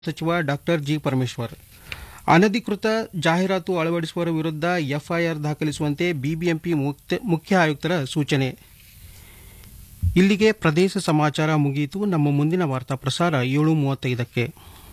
ಸಚಿವ doctor G Parameshwar ಅನಧಿಕೃತ ಜಾಹೀರಾತು ಅಳವಡಿಸುವವರ ವಿರುದ್ಧ ಎಫ್ಐಆರ್ ದಾಖಲಿಸುವಂತೆ ಬಿಬಿಎಂಪಿ ಮುಖ್ಯ ಆಯುಕ್ತರ ಸೂಚನೆ ಇಲ್ಲಿಗೆ ಪ್ರದೇಶ ಸಮಾಚಾರ ಮುಗಿಯಿತು ನಮ್ಮ ಮುಂದಿನ ವಾರ್ತಾ ಪ್ರಸಾರ ಏಳು ಮೂವತ್ತೈದಕ್ಕೆ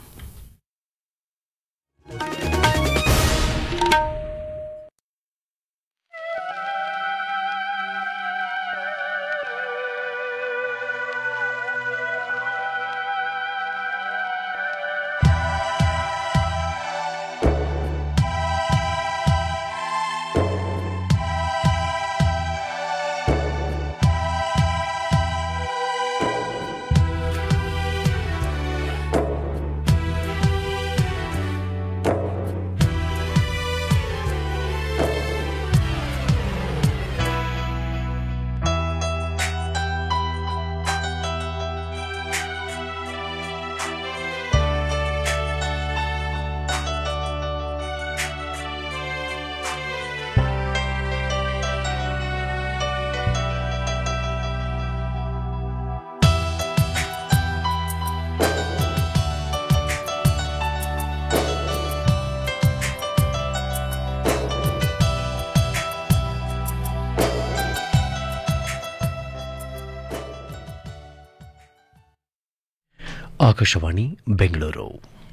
ಆಕಾಶವಾಣಿ ಬೆಂಗಳೂರು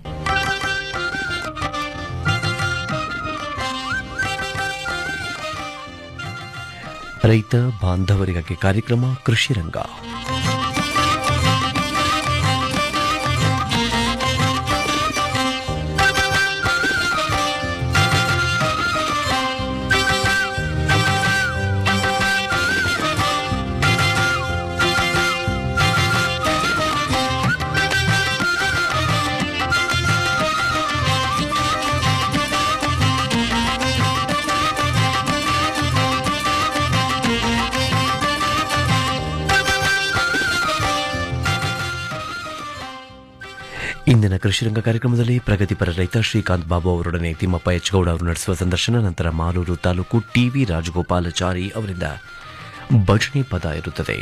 ರೈತ ಬಾಂಧವರಿಗಾಗಿ ಕಾರ್ಯಕ್ರಮ ಕೃಷಿ ರಂಗ ಇಂದಿನ ಕೃಷಿರಂಗ ಕಾರ್ಯಕ್ರಮದಲ್ಲಿ ಪ್ರಗತಿಪರ ರೈತ ಶ್ರೀಕಾಂತ್ ಬಾಬು ಅವರೊಡನೆ ತಿಮ್ಮಪ್ಪ ಎಚ್ಗೌಡ ಅವರು ನಡೆಸುವ ಸಂದರ್ಶನ ನಂತರ ಮಾಲೂರು ತಾಲೂಕು ಟಿವಿ ರಾಜಗೋಪಾಲಾಚಾರಿ ಅವರಿಂದ ಭಜನೆ ಪದ ಇರುತ್ತದೆ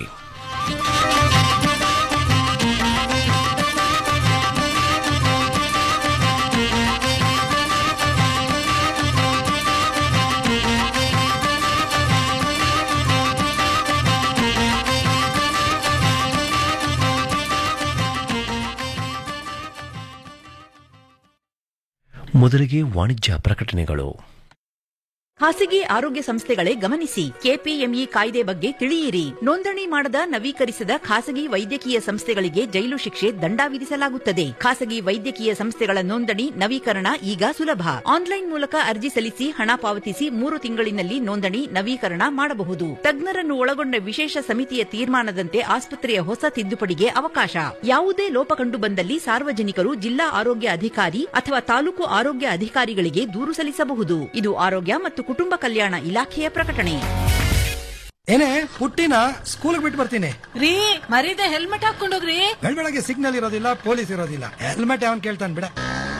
ಮೊದಲಿಗೆ ವಾಣಿಜ್ಯ ಪ್ರಕಟಣೆಗಳು ಖಾಸಗಿ ಆರೋಗ್ಯ ಸಂಸ್ಥೆಗಳೇ ಗಮನಿಸಿ ಕೆಪಿಎಂಇ ಕಾಯ್ದೆ ಬಗ್ಗೆ ತಿಳಿಯಿರಿ ನೋಂದಣಿ ಮಾಡದ ನವೀಕರಿಸದ ಖಾಸಗಿ ವೈದ್ಯಕೀಯ ಸಂಸ್ಥೆಗಳಿಗೆ ಜೈಲು ಶಿಕ್ಷೆ ದಂಡ ವಿಧಿಸಲಾಗುತ್ತದೆ ಖಾಸಗಿ ವೈದ್ಯಕೀಯ ಸಂಸ್ಥೆಗಳ ನೋಂದಣಿ ನವೀಕರಣ ಈಗ ಸುಲಭ ಆನ್ಲೈನ್ ಮೂಲಕ ಅರ್ಜಿ ಸಲ್ಲಿಸಿ ಹಣ ಪಾವತಿಸಿ ಮೂರು ತಿಂಗಳಿನಲ್ಲಿ ನೋಂದಣಿ ನವೀಕರಣ ಮಾಡಬಹುದು ತಜ್ಞರನ್ನು ಒಳಗೊಂಡ ವಿಶೇಷ ಸಮಿತಿಯ ತೀರ್ಮಾನದಂತೆ ಆಸ್ಪತ್ರೆಯ ಹೊಸ ತಿದ್ದುಪಡಿಗೆ ಅವಕಾಶ ಯಾವುದೇ ಲೋಪ ಕಂಡು ಬಂದಲ್ಲಿ ಸಾರ್ವಜನಿಕರು ಜಿಲ್ಲಾ ಆರೋಗ್ಯ ಅಧಿಕಾರಿ ಅಥವಾ ತಾಲೂಕು ಆರೋಗ್ಯ ಅಧಿಕಾರಿಗಳಿಗೆ ದೂರು ಸಲ್ಲಿಸಬಹುದು ಇದು ಆರೋಗ್ಯ ಮತ್ತು ಕುಟುಂಬ ಕಲ್ಯಾಣ ಇಲಾಖೆಯ ಪ್ರಕಟಣೆ ಏನೇ ಪುಟ್ಟಿನ ಸ್ಕೂಲ್ ಬಿಟ್ಟು ಬರ್ತೀನಿ ರೀ ಮರೀದೆ ಹೆಲ್ಮೆಟ್ ಹಾಕೊಂಡೋಗ್ರಿ ಬೆಳಗ್ಗೆ ಸಿಗ್ನಲ್ ಇರೋದಿಲ್ಲ ಪೊಲೀಸ್ ಇರೋದಿಲ್ಲ ಹೆಲ್ಮೆಟ್ ಯಾವನ್ ಕೇಳ್ತಾನೆ ಬಿಡ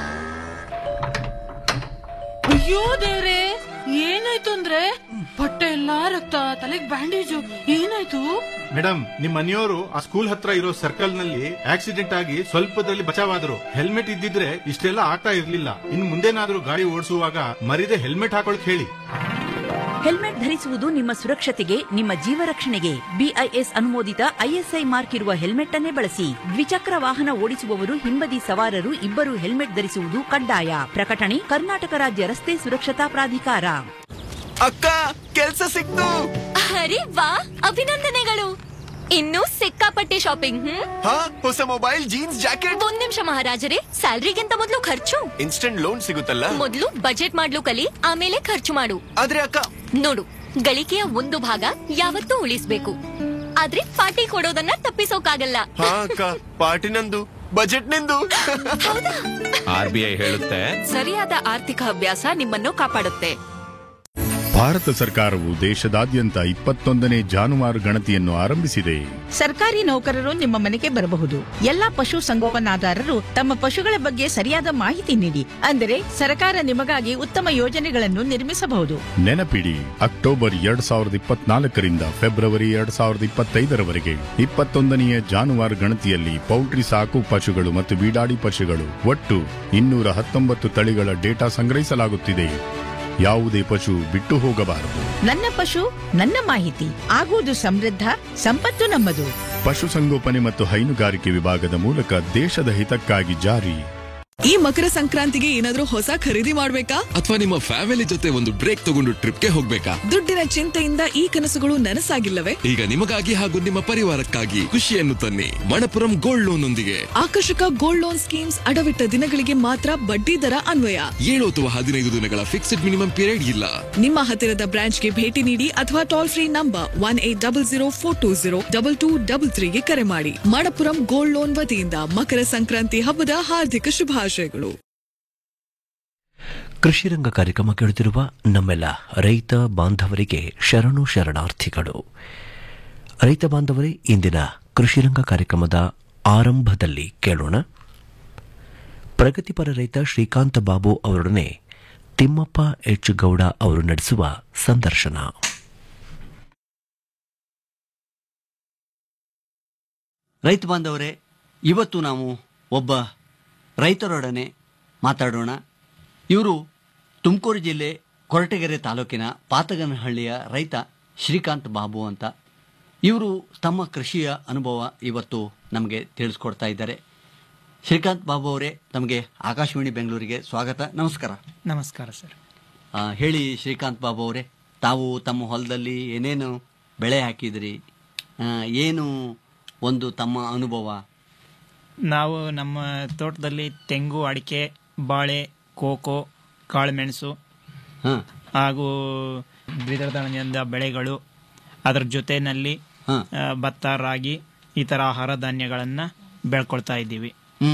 ಅಯ್ಯೋ ದೇವ್ರೆ ಏನಾಯ್ತು ಅಂದ್ರೆ ಬಟ್ಟೆ ಎಲ್ಲಾ ರಕ್ತ ತಲೆಗ್ ಬ್ಯಾಂಡೇಜು ಏನಾಯ್ತು ಮೇಡಮ್ ನಿಮ್ ಮನೆಯವರು ಆ ಸ್ಕೂಲ್ ಹತ್ರ ಇರೋ ಸರ್ಕಲ್ ನಲ್ಲಿ ಆಕ್ಸಿಡೆಂಟ್ ಆಗಿ ಸ್ವಲ್ಪದಲ್ಲಿ ಬಚಾವಾದ್ರು ಹೆಲ್ಮೆಟ್ ಇದ್ದಿದ್ರೆ ಇಷ್ಟೆಲ್ಲ ಆಗ್ತಾ ಇರ್ಲಿಲ್ಲ ಇನ್ ಮುಂದೇನಾದ್ರೂ ಗಾಡಿ ಓಡಿಸುವಾಗ ಮರಿದೆ ಹೆಲ್ಮೆಟ್ ಹಾಕೊಳಕ್ ಹೇಳಿ ಹೆಲ್ಮೆಟ್ ಧರಿಸುವುದು ನಿಮ್ಮ ಸುರಕ್ಷತೆಗೆ ನಿಮ್ಮ ಜೀವ ರಕ್ಷಣೆಗೆ ಬಿಐಎಸ್ ಅನುಮೋದಿತ ಐಎಸ್ಐ ಮಾರ್ಕ್ ಇರುವ ಹೆಲ್ಮೆಟ್ ಅನ್ನೇ ಬಳಸಿ ದ್ವಿಚಕ್ರ ವಾಹನ ಓಡಿಸುವವರು ಹಿಂಬದಿ ಸವಾರರು ಇಬ್ಬರು ಹೆಲ್ಮೆಟ್ ಧರಿಸುವುದು ಕಡ್ಡಾಯ ಪ್ರಕಟಣೆ ಕರ್ನಾಟಕ ರಾಜ್ಯ ರಸ್ತೆ ಸುರಕ್ಷತಾ ಪ್ರಾಧಿಕಾರ ಅಕ್ಕ ಕೆಲ್ಸ ಸಿಕ್ತು ಅರೆ ವಾ ಅಭಿನಂದನೆಗಳು ಇನ್ನೂ ಸಿಕ್ಕಾಪಟ್ಟೆ ಶಾಪಿಂಗ್ ಹ್ಮ್ ಹಾ ಹೊಸ ಮೊಬೈಲ್ ಜೀನ್ಸ್ ಜಾಕೆಟ್ ಒಂದ್ ನಿಮಿಷ ಮಹಾರಾಜರೇ ಸ್ಯಾಲ್ರಿಗಿಂತ ಮೊದಲು ಖರ್ಚು ಇನ್ಸ್ಟೆಂಟ್ ಲೋನ್ ಸಿಗುತ್ತಲ್ಲ ಮೊದಲು ಬಜೆಟ್ ಮಾಡ್ಲು ಕಲಿ ಆಮೇಲೆ ಖರ್ಚು ಮಾಡು ಆದ್ರೆ ಅಕ್ಕ ನೋಡು ಗಳಿಕೆಯ ಒಂದು ಭಾಗ ಯಾವತ್ತೂ ಉಳಿಸ್ಬೇಕು ಆದ್ರೆ ಪಾರ್ಟಿ ಕೊಡೋದನ್ನ ತಪ್ಪಿಸೋಕಾಗಲ್ಲ ಹಾ ಅಕ್ಕ ಪಾರ್ಟಿ ನಂದು ಬಜೆಟ್ ನಿಂದು ಆರ್ ಬಿ ಐ ಹೇಳುತ್ತೆ ಸರಿಯಾದ ಆರ್ಥಿಕ ಅಭ್ಯಾಸ ನಿಮ್ಮನ್ನು ಕಾಪಾಡುತ್ತೆ ಭಾರತ ಸರ್ಕಾರವು ದೇಶದಾದ್ಯಂತ ಇಪ್ಪತ್ತೊಂದನೇ ಜಾನುವಾರು ಗಣತಿಯನ್ನು ಆರಂಭಿಸಿದೆ ಸರ್ಕಾರಿ ನೌಕರರು ನಿಮ್ಮ ಮನೆಗೆ ಬರಬಹುದು ಎಲ್ಲಾ ಪಶು ಸಂಗೋಪನಾದಾರರು ತಮ್ಮ ಪಶುಗಳ ಬಗ್ಗೆ ಸರಿಯಾದ ಮಾಹಿತಿ ನೀಡಿ ಅಂದರೆ ಸರ್ಕಾರ ನಿಮಗಾಗಿ ಉತ್ತಮ ಯೋಜನೆಗಳನ್ನು ನಿರ್ಮಿಸಬಹುದು ನೆನಪಿಡಿ ಅಕ್ಟೋಬರ್ ಎರಡ್ ಸಾವಿರದ ಇಪ್ಪತ್ನಾಲ್ಕರಿಂದ ಫೆಬ್ರವರಿ ಎರಡ್ ಸಾವಿರದ ಇಪ್ಪತ್ತೈದರವರೆಗೆ ಇಪ್ಪತ್ತೊಂದನೆಯ ಜಾನುವಾರು ಗಣತಿಯಲ್ಲಿ ಪೌಲ್ಟ್ರಿ ಸಾಕು ಪಶುಗಳು ಮತ್ತು ಬೀಡಾಡಿ ಪಶುಗಳು ಒಟ್ಟು ಇನ್ನೂರ ಹತ್ತೊಂಬತ್ತು ತಳಿಗಳ ಡೇಟಾ ಸಂಗ್ರಹಿಸಲಾಗುತ್ತಿದೆ ಯಾವುದೇ ಪಶು ಬಿಟ್ಟು ಹೋಗಬಾರದು ನನ್ನ ಪಶು ನನ್ನ ಮಾಹಿತಿ ಆಗುವುದು ಸಮೃದ್ಧ ಸಂಪತ್ತು ನಮ್ಮದು ಪಶುಸಂಗೋಪನೆ ಮತ್ತು ಹೈನುಗಾರಿಕೆ ವಿಭಾಗದ ಮೂಲಕ ದೇಶದ ಹಿತಕ್ಕಾಗಿ ಜಾರಿ ಈ ಮಕರ ಸಂಕ್ರಾಂತಿಗೆ ಏನಾದ್ರೂ ಹೊಸ ಖರೀದಿ ಮಾಡ್ಬೇಕಾ ಅಥವಾ ನಿಮ್ಮ ಫ್ಯಾಮಿಲಿ ಜೊತೆ ಒಂದು ಬ್ರೇಕ್ ತಗೊಂಡು ಟ್ರಿಪ್ಗೆ ಹೋಗ್ಬೇಕಾ ದುಡ್ಡಿನ ಚಿಂತೆಯಿಂದ ಈ ಕನಸುಗಳು ನನಸಾಗಿಲ್ಲವೇ ಈಗ ನಿಮಗಾಗಿ ಹಾಗೂ ನಿಮ್ಮ ಪರಿವಾರಕ್ಕಾಗಿ ಖುಷಿಯನ್ನು ತನ್ನಿ ಮಣಪುರಂ ಗೋಲ್ಡ್ ಲೋನ್ ಒಂದಿಗೆ ಆಕರ್ಷಕ ಗೋಲ್ಡ್ ಲೋನ್ ಸ್ಕೀಮ್ಸ್ ಅಡವಿಟ್ಟ ದಿನಗಳಿಗೆ ಮಾತ್ರ ಬಡ್ಡಿ ದರ ಅನ್ವಯ ಏಳು ಅಥವಾ ಹದಿನೈದು ದಿನಗಳ ಫಿಕ್ಸ್ಡ್ ಮಿನಿಮಮ್ ಪೀರಿಯಡ್ ಇಲ್ಲ ನಿಮ್ಮ ಹತ್ತಿರದ ಬ್ರಾಂಚ್ಗೆ ಭೇಟಿ ನೀಡಿ ಅಥವಾ toll free number one eight double zero four two zero double two double ತ್ರೀಗೆ ಕರೆ ಮಾಡಿ ಮಣಪುರಂ ಗೋಲ್ಡ್ ಲೋನ್ ವತಿಯಿಂದ ಮಕರ ಸಂಕ್ರಾಂತಿ ಹಬ್ಬದ ಹಾರ್ದಿಕ ಶುಭಾಶಯಗಳು ಕೃಷಿ ರಂಗ ಕಾರ್ಯಕ್ರಮ ಕೇಳುತ್ತಿರುವ ನಮ್ಮೆಲ್ಲ ರೈತ ಬಾಂಧವರಿಗೆ ಶರಣು ಶರಣಾರ್ಥಿಗಳು ರೈತ ಬಾಂಧವರೇ ಇಂದಿನ ಕೃಷಿ ರಂಗ ಕಾರ್ಯಕ್ರಮದ ಆರಂಭದಲ್ಲಿ ಕೇಳೋಣ ಪ್ರಗತಿಪರ ರೈತ ಶ್ರೀಕಾಂತ ಬಾಬು ಅವರೊಡನೆ ತಿಮ್ಮಪ್ಪ ಎಚ್ ಗೌಡ ಅವರು ನಡೆಸುವ ಸಂದರ್ಶನ ರೈತ ಬಾಂಧವರೇ ಇವತ್ತು ನಾವು ಒಬ್ಬ ರೈತರೊಡನೆ ಮಾತಾಡೋಣ ಇವರು ತುಮಕೂರು ಜಿಲ್ಲೆ ಕೊರಟಗೆರೆ ತಾಲೂಕಿನ ಪಾತಗನಹಳ್ಳಿಯ ರೈತ ಶ್ರೀಕಾಂತ್ ಬಾಬು ಅಂತ ಇವರು ತಮ್ಮ ಕೃಷಿಯ ಅನುಭವ ಇವತ್ತು ನಮಗೆ ತಿಳಿಸ್ಕೊಡ್ತಾ ಇದ್ದಾರೆ ಶ್ರೀಕಾಂತ್ ಬಾಬು ಅವರೇ ತಮಗೆ ಆಕಾಶವಾಣಿ ಬೆಂಗಳೂರಿಗೆ ಸ್ವಾಗತ ನಮಸ್ಕಾರ ನಮಸ್ಕಾರ ಸರ್ ಆ, ಹೇಳಿ ಶ್ರೀಕಾಂತ್ ಬಾಬು ಅವರೇ ತಾವು ತಮ್ಮ ಹೊಲದಲ್ಲಿ ಏನೇನು ಬೆಳೆ ಹಾಕಿದ್ರಿ ಆ, ಏನು ಒಂದು ತಮ್ಮ ಅನುಭವ ನಾವು ನಮ್ಮ ತೋಟದಲ್ಲಿ ತೆಂಗು ಅಡಿಕೆ ಬಾಳೆ ಕೋಕೋ ಕಾಳುಮೆಣಸು ಹಾಗೂ ದ್ವಿದಳ ಧಾನ್ಯದ ಬೆಳೆಗಳು ಅದರ ಜೊತೆನಲ್ಲಿ ಆ, ಭತ್ತ ರಾಗಿ ಈ ಥರ ಆಹಾರ ಧಾನ್ಯಗಳನ್ನು ಬೆಳ್ಕೊಳ್ತಾ ಇದ್ದೀವಿ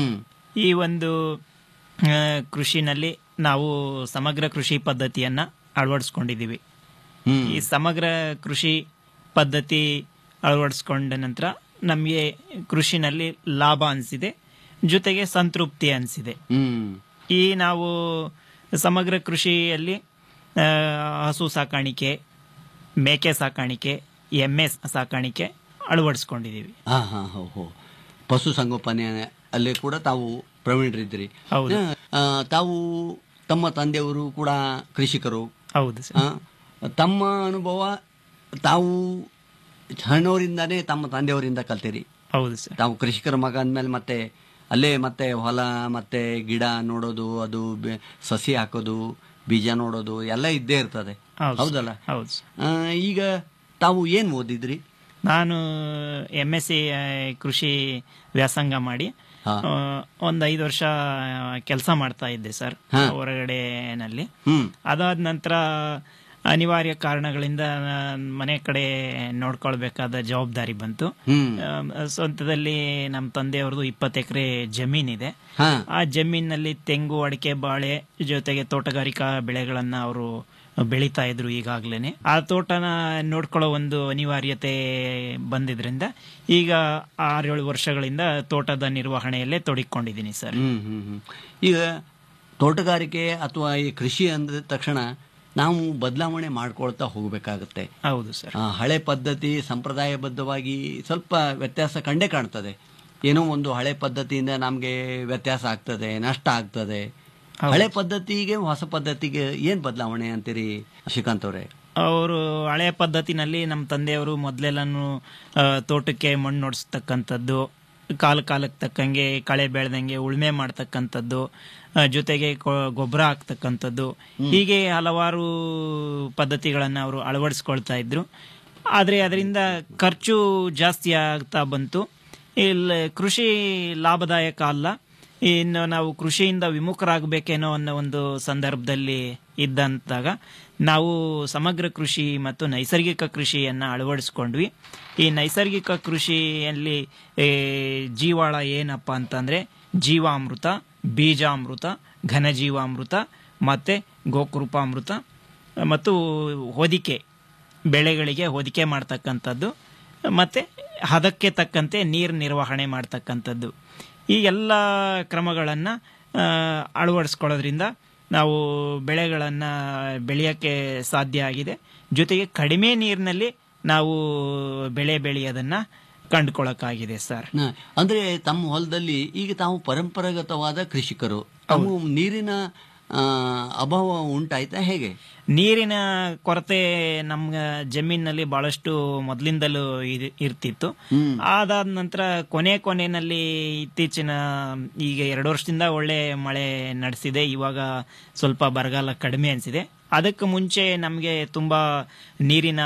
ಈ ಒಂದು ಆ, ಕೃಷಿನಲ್ಲಿ ನಾವು ಸಮಗ್ರ ಕೃಷಿ ಪದ್ಧತಿಯನ್ನ ಅಳವಡಿಸ್ಕೊಂಡಿದ್ದೀವಿ ಈ ಸಮಗ್ರ ಕೃಷಿ ಪದ್ಧತಿ ಅಳವಡಿಸ್ಕೊಂಡ ನಂತರ ನಮಗೆ ಕೃಷಿನಲ್ಲಿ ಲಾಭ ಅನಿಸಿದೆ ಜೊತೆಗೆ ಸಂತೃಪ್ತಿ ಅನಿಸಿದೆ ಈ ನಾವು ಸಮಗ್ರ ಕೃಷಿಯಲ್ಲಿ ಆ, ಹಸು ಸಾಕಾಣಿಕೆ ಮೇಕೆ ಸಾಕಾಣಿಕೆ ಎಮ್ಮೆ ಸಾಕಾಣಿಕೆ ಅಳವಡಿಸ್ಕೊಂಡಿದ್ದೀವಿ ಹಾ ಹಾ ಹೋ ಹೋ ಪಶು ಸಂಗೋಪನೆ ಅಲ್ಲಿ ಕೂಡ ತಾವು ಪ್ರವೀಣರಿದ್ದೀರಿ ಹೌದು. ಆ, ತಾವು ತಮ್ಮ ತಂದೆಯವರು ಕೂಡ ಕೃಷಿಕರು ಹೌದು ಆ, ತಮ್ಮ ಅನುಭವ ತಾವು ಸಣ್ಣವರಿಂದಾನೇ ತಮ್ಮ ತಂದೆಯವರಿಂದ ಕಲ್ತೀರಿ ಹೌದು ಸರ್ ತಾವು ಕೃಷಿಕರ ಮಗ ಅಂದ್ಮೇಲೆ ಮತ್ತೆ ಅಲ್ಲೇ ಮತ್ತೆ ಹೊಲ ಮತ್ತೆ ಗಿಡ ನೋಡೋದು ಅದು ಬೆ- ಸಸಿ ಹಾಕೋದು ಬೀಜ ನೋಡೋದು ಎಲ್ಲ ಇದ್ದೇ ಇರ್ತದೆ ಹೌದು ಸರ್. ಹೌದಲ್ಲ ಹೌದು ಸರ್. ಆ, ಈಗ ತಾವು ಏನ್ ಓದಿದ್ರಿ ನಾನು ಎಮ್ ಎಸ್ ಸಿ ಕೃಷಿ ವ್ಯಾಸಂಗ ಮಾಡಿ ಹಾ. ಒಂದು ಐದು ವರ್ಷ ಕೆಲಸ ಮಾಡ್ತಾ ಇದ್ದೆ ಸರ್ ಹಾ. ಹೊರಗಡೆನಲ್ಲಿ ಹ್ಮ್ ಅದಾದ ನಂತರ ಅನಿವಾರ್ಯ ಕಾರಣಗಳಿಂದ ನಾನ್ ಮನೆ ಕಡೆ ನೋಡ್ಕೊಳ್ಬೇಕಾದ ಜವಾಬ್ದಾರಿ ಬಂತು ಹ್ಮ್. ಆಮ್, ಸ್ವಂತದಲ್ಲಿ ನಮ್ಮ ತಂದೆಯವ್ರದ್ದು ಇಪ್ಪತ್ತು ಎಕರೆ ಜಮೀನಿದೆ ಹಾ. ಆ ಜಮೀನಿನಲ್ಲಿ ತೆಂಗು ಅಡಿಕೆ ಬಾಳೆ ಜೊತೆಗೆ ತೋಟಗಾರಿಕಾ ಬೆಳೆಗಳನ್ನ ಅವರು ಬೆಳೀತಾ ಇದ್ರು ಈಗಾಗ್ಲೇನೆ ಆ ತೋಟನ ನೋಡ್ಕೊಳ್ಳೋ ಒಂದು ಅನಿವಾರ್ಯತೆ ಬಂದಿದ್ರಿಂದ ಈಗ ಆರೇಳು ವರ್ಷಗಳಿಂದ ತೋಟದ ನಿರ್ವಹಣೆಯಲ್ಲೇ ತೊಡಗಿಕೊಂಡಿದ್ದೀನಿ ಸರ್ ಹ್ಮ್ ಹ್ಮ್ ಹ್ಮ್ ಈಗ ತೋಟಗಾರಿಕೆ ಅಥವಾ ಈ ಕೃಷಿ ಅಂದ ತಕ್ಷಣ ನಾವು ಬದಲಾವಣೆ ಮಾಡ್ಕೊಳ್ತಾ ಹೋಗಬೇಕಾಗುತ್ತೆ ಹೌದು ಸರ್ ಆ, ಹಳೆ ಪದ್ಧತಿ ಸಂಪ್ರದಾಯಬದ್ಧವಾಗಿ ಸ್ವಲ್ಪ ವ್ಯತ್ಯಾಸ ಕಂಡೇ ಕಾಣ್ತದೆ ಏನೋ ಒಂದು ಹಳೆ ಪದ್ಧತಿಯಿಂದ ನಮಗೆ ವ್ಯತ್ಯಾಸ ಆಗ್ತದೆ ನಷ್ಟ ಆಗ್ತದೆ ಹಳೆ ಪದ್ಧತಿಗೆ ಹೊಸ ಪದ್ಧತಿಗೆ ಏನ್ ಬದಲಾವಣೆ ಅಂತೀರಿ ಶ್ರೀಕಾಂತ್ ಅವರೇ ಅವರು ಹಳೆ ಪದ್ಧತಿನಲ್ಲಿ ನಮ್ಮ ತಂದೆಯವರು ಮೊದಲೆಲ್ಲನೂ ತೋಟಕ್ಕೆ ಮಣ್ಣು ಹೊಡ್ಸ್ತಕ್ಕಂಥದ್ದು ಕಾಲ ಕಾಲಕ್ಕೆ ತಕ್ಕಂಗೆ ಕಳೆ ಬೆಳೆದಂಗೆ ಉಳುಮೆ ಮಾಡ್ತಕ್ಕಂಥದ್ದು ಆ, ಜೊತೆಗೆ ಕೊ- ಗೊಬ್ಬರ ಹಾಕ್ತಕ್ಕಂಥದ್ದು ಹೀಗೆ ಹಲವಾರು ಪದ್ಧತಿಗಳನ್ನು ಅವರು ಅಳವಡಿಸ್ಕೊಳ್ತಾ ಇದ್ರು ಆದರೆ ಅದರಿಂದ ಖರ್ಚು ಜಾಸ್ತಿ ಆಗ್ತಾ ಬಂತು ಇಲ್ಲ ಕೃಷಿ ಲಾಭದಾಯಕ ಅಲ್ಲ ಇನ್ನು ನಾವು ಕೃಷಿಯಿಂದ ವಿಮುಖರಾಗಬೇಕೇನೋ ಅನ್ನೋ ಒಂದು ಸಂದರ್ಭದಲ್ಲಿ ಇದ್ದಂತಾಗ ನಾವು ಸಮಗ್ರ ಕೃಷಿ ಮತ್ತು ನೈಸರ್ಗಿಕ ಕೃಷಿಯನ್ನು ಅಳವಡಿಸ್ಕೊಂಡ್ವಿ ಈ ನೈಸರ್ಗಿಕ ಕೃಷಿಯಲ್ಲಿ ಏ, ಜೀವಾಳ ಏನಪ್ಪ ಅಂತಂದ್ರೆ ಜೀವಾಮೃತ ಬೀಜಾಮೃತ ಘನಜೀವಾಮೃತ ಮತ್ತೆ ಗೋಕೃಪಾಮೃತ ಮತ್ತು ಹೊದಿಕೆ ಬೆಳೆಗಳಿಗೆ ಹೊದಿಕೆ ಮಾಡ್ತಕ್ಕಂಥದ್ದು ಮತ್ತು ಹದಕ್ಕೆ ತಕ್ಕಂತೆ ನೀರು ನಿರ್ವಹಣೆ ಮಾಡ್ತಕ್ಕಂಥದ್ದು ಈ ಎಲ್ಲ ಕ್ರಮಗಳನ್ನು ಅಳವಡಿಸ್ಕೊಳ್ಳೋದ್ರಿಂದ ನಾವು ಬೆಳೆಗಳನ್ನು ಬೆಳೆಯೋಕ್ಕೆ ಸಾಧ್ಯ ಆಗಿದೆ ಜೊತೆಗೆ ಕಡಿಮೆ ನೀರಿನಲ್ಲಿ ನಾವು ಬೆಳೆ ಬೆಳೆಯೋದನ್ನು ಕಂಡುಕೊಳ್ಳೋಕ್ಕಾಗಿದೆ ಸರ್ ನ- ಅಂದ್ರೆ ತಮ್ಮ ಹೊಲದಲ್ಲಿ ಈಗ ತಾವು ಪರಂಪರಾಗತವಾದ ಕೃಷಿಕರು ತಾವು ನೀರಿನ ಆ, ಅಭಾವ ಉಂಟಾಯ್ತಾ ಹೇಗೆ ನೀರಿನ ಕೊರತೆ ನಮ್ಮ ಜಮೀನಿನಲ್ಲಿ ಬಹಳಷ್ಟು ಮೊದಲಿಂದಲೂ ಇದ್- ಇರ್ತಿತ್ತು ಅದಾದ ನಂತರ ಕೊನೆ ಕೊನೆಯಲ್ಲಿ ಇತ್ತೀಚಿನ ಈಗ ಎರಡು ವರ್ಷದಿಂದ ಒಳ್ಳೆ ಮಳೆ ನಡೆಸಿದೆ ಇವಾಗ ಸ್ವಲ್ಪ ಬರಗಾಲ ಕಡಿಮೆ ಅನಿಸಿದೆ ಅದಕ್ಕೆ ಮುಂಚೆ ನಮಗೆ ತುಂಬ ನೀರಿನ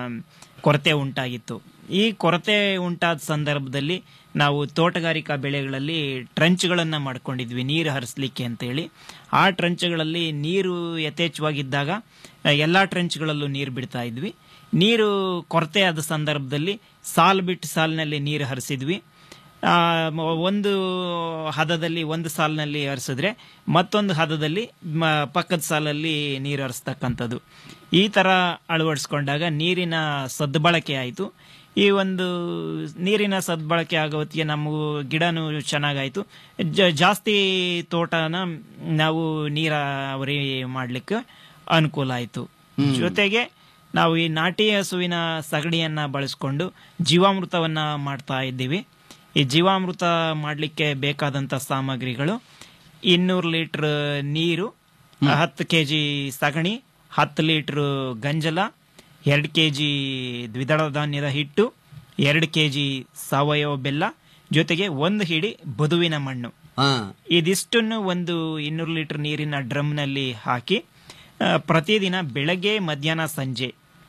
ಕೊರತೆ ಉಂಟಾಗಿತ್ತು ಈ ಕೊರತೆ ಉಂಟಾದ ಸಂದರ್ಭದಲ್ಲಿ ನಾವು ತೋಟಗಾರಿಕಾ ಬೆಳೆಗಳಲ್ಲಿ ಟ್ರಂಚ್ಗಳನ್ನು ಮಾಡ್ಕೊಂಡಿದ್ವಿ ನೀರು ಹರಿಸ್ಲಿಕ್ಕೆ ಅಂತೇಳಿ ಆ ಟ್ರಂಚ್ಗಳಲ್ಲಿ ನೀರು ಯಥೇಚ್ಛವಾಗಿದ್ದಾಗ ಎಲ್ಲ ಟ್ರಂಚ್ಗಳಲ್ಲೂ ನೀರು ಬಿಡ್ತಾ ಇದ್ವಿ ನೀರು ಕೊರತೆ ಆದ ಸಂದರ್ಭದಲ್ಲಿ ಸಾಲು ಬಿಟ್ಟು ಸಾಲಿನಲ್ಲಿ ನೀರು ಹರಿಸಿದ್ವಿ ಆ, ಮ- ಒಂದು ಹದದಲ್ಲಿ ಒಂದು ಸಾಲಿನಲ್ಲಿ ಹರಿಸಿದ್ರೆ ಮತ್ತೊಂದು ಹದದಲ್ಲಿ ಮ- ಪಕ್ಕದ ಸಾಲಲ್ಲಿ ನೀರು ಹರಿಸ್ತಕ್ಕಂಥದ್ದು ಈ ಥರ ಅಳವಡಿಸ್ಕೊಂಡಾಗ ನೀರಿನ ಸದ್ಬಳಕೆ ಆಯಿತು ಈ ಒಂದು ನೀರಿನ ಸದ್ಬಳಕೆ ಆಗೋ ಹೊತ್ತಿಗೆ ನಮಗೂ ಗಿಡನೂ ಚೆನ್ನಾಗಾಯಿತು ಜ- ಜಾಸ್ತಿ ತೋಟನ ನಾವು ನೀರಾವರಿ ಮಾಡಲಿಕ್ಕೆ ಅನುಕೂಲ ಆಯಿತು ಜೊತೆಗೆ ನಾವು ಈ ನಾಟಿ ಹಸುವಿನ ಸಗಣಿಯನ್ನ ಬಳಸ್ಕೊಂಡು ಜೀವಾಮೃತವನ್ನ ಮಾಡ್ತಾ ಇದ್ದೀವಿ ಈ ಜೀವಾಮೃತ ಮಾಡಲಿಕ್ಕೆ ಬೇಕಾದಂಥ ಸಾಮಗ್ರಿಗಳು ಇನ್ನೂರು ಲೀಟರ್ ನೀರು ಹತ್ತು ಕೆ ಜಿ ಸಗಣಿ ಹತ್ತು ಲೀಟ್ರ್ ಗಂಜಲ ಎರಡು ಕೆ ಜಿ ದ್ವಿದಳ ಧಾನ್ಯದ ಹಿಟ್ಟು ಎರಡು ಕೆ ಜಿ ಸಾವಯವ ಬೆಲ್ಲ ಜೊತೆಗೆ ಒಂದು ಹಿಡಿ ಬದುವಿನ ಮಣ್ಣು ಇದಿಷ್ಟನ್ನು ಒಂದು ಇನ್ನೂರು ಲೀಟರ್ ನೀರಿನ ಡ್ರಮ್ನಲ್ಲಿ ಹಾಕಿ ಆ, ಪ್ರತಿದಿನ ಬೆಳಗ್ಗೆ ಮಧ್ಯಾಹ್ನ ಸಂಜೆ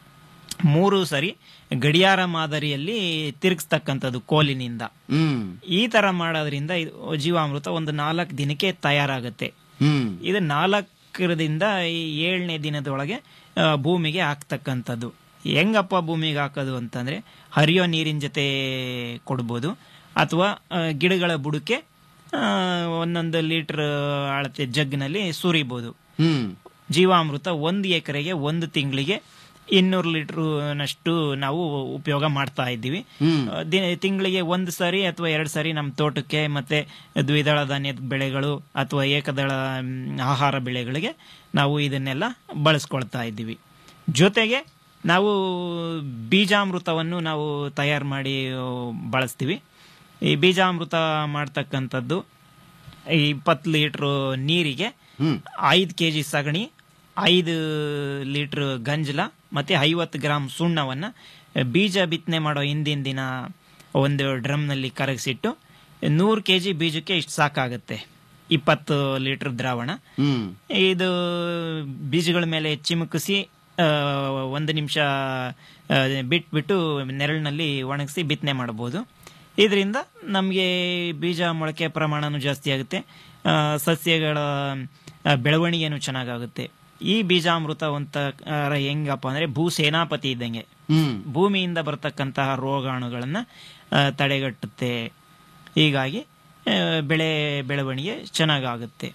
ಮೂರು ಸರಿ ಗಡಿಯಾರ ಮಾದರಿಯಲ್ಲಿ ತಿರುಗಿಸ್ತಕ್ಕಂಥದ್ದು ಕೋಲಿನಿಂದ ಈ ತರ ಮಾಡೋದ್ರಿಂದ ಇದು ಜೀವಾಮೃತ ಒಂದು ನಾಲ್ಕು ದಿನಕ್ಕೆ ತಯಾರಾಗುತ್ತೆ ಇದು ನಾಲ್ಕರಿಂದ ಈ ಏಳನೇ ದಿನದೊಳಗೆ ಆ, ಭೂಮಿಗೆ ಹಾಕ್ತಕ್ಕಂಥದ್ದು ಹೆಂಗಪ್ಪ ಭೂಮಿಗೆ ಹಾಕೋದು ಅಂತಂದ್ರೆ ಹರಿಯೋ ನೀರಿನ ಜೊತೆ ಕೊಡ್ಬೋದು ಅಥವಾ ಆ, ಗಿಡಗಳ ಬುಡಕ್ಕೆ ಆ, ಒಂದೊಂದು ಲೀಟರ್ ಅಳತೆ ಜಗ್ನಲ್ಲಿ ಸುರಿಬೋದು ಜೀವಾಮೃತ ಒಂದು ಎಕರೆಗೆ ಒಂದು ತಿಂಗಳಿಗೆ ಇನ್ನೂರು ಲೀಟರ್ನಷ್ಟು ನಾವು ಉಪಯೋಗ ಮಾಡ್ತಾ ಇದ್ದೀವಿ ದಿನ- ತಿಂಗಳಿಗೆ ಒಂದು ಸರಿ ಅಥವಾ ಎರಡು ಸರಿ ನಮ್ಮ ತೋಟಕ್ಕೆ ಮತ್ತೆ ದ್ವಿದಳ ಧಾನ್ಯದ ಬೆಳೆಗಳು ಅಥವಾ ಏಕದಳ ಮ್, ಆಹಾರ ಬೆಳೆಗಳಿಗೆ ನಾವು ಇದನ್ನೆಲ್ಲ ಬಳಸ್ಕೊಳ್ತಾ ಇದ್ದೀವಿ ಜೊತೆಗೆ ನಾವು ಬೀಜಾಮೃತವನ್ನು ನಾವು ತಯಾರು ಮಾಡಿ ಆ, ಬಳಸ್ತೀವಿ ಈ ಬೀಜಾಮೃತ ಮಾಡ್ತಕ್ಕಂಥದ್ದು ಇಪ್ಪತ್ತು ಲೀಟ್ರ್ ನೀರಿಗೆ ಐದು ಕೆ ಜಿ ಸಗಣಿ ಐದು ಲೀಟ್ರ್ ಗಂಜಲ ಮತ್ತೆ ಐವತ್ತು ಗ್ರಾಮ್ ಸುಣ್ಣವನ್ನು ಬೀಜ ಬಿತ್ತನೆ ಮಾಡೋ ಹಿಂದಿನ ದಿನ ಒಂದು ಡ್ರಮ್ನಲ್ಲಿ ಕರಗಿಸಿಟ್ಟು ನೂರು ಕೆ ಜಿ ಬೀಜಕ್ಕೆ ಇಷ್ಟು ಸಾಕಾಗುತ್ತೆ ಇಪ್ಪತ್ತು ಲೀಟರ್ ದ್ರಾವಣ ಇದು ಬೀಜಗಳ ಮೇಲೆ ಚಿಮುಕಿಸಿ ಆ, ಒಂದು ನಿಮಿಷ ಬಿಟ್ಬಿಟ್ಟು ನೆರಳಿನಲ್ಲಿ ಒಣಗಿಸಿ ಬಿತ್ತನೆ ಮಾಡಬಹುದು ಇದರಿಂದ ನಮಗೆ ಬೀಜ ಮೊಳಕೆ ಪ್ರಮಾಣನೂ ಜಾಸ್ತಿ ಆಗುತ್ತೆ ಆ, ಸಸ್ಯಗಳ ಆ, ಬೆಳವಣಿಗೆನೂ ಚೆನ್ನಾಗಾಗುತ್ತೆ ಈ ಬೀಜಾಮೃತ ಅಂತ ಆ, ಹೆಂಗಪ್ಪ ಅಂದ್ರೆ ಭೂ ಸೇನಾಪತಿ ಇದ್ದಂಗೆ ಭೂಮಿಯಿಂದ ಬರತಕ್ಕಂತಹ ರೋಗಾಣುಗಳನ್ನ ಆ, ತಡೆಗಟ್ಟುತ್ತೆ ಹೀಗಾಗಿ ಆ, ಬೆಳೆ ಬೆಳವಣಿಗೆ ಚೆನ್ನಾಗಾಗುತ್ತೆ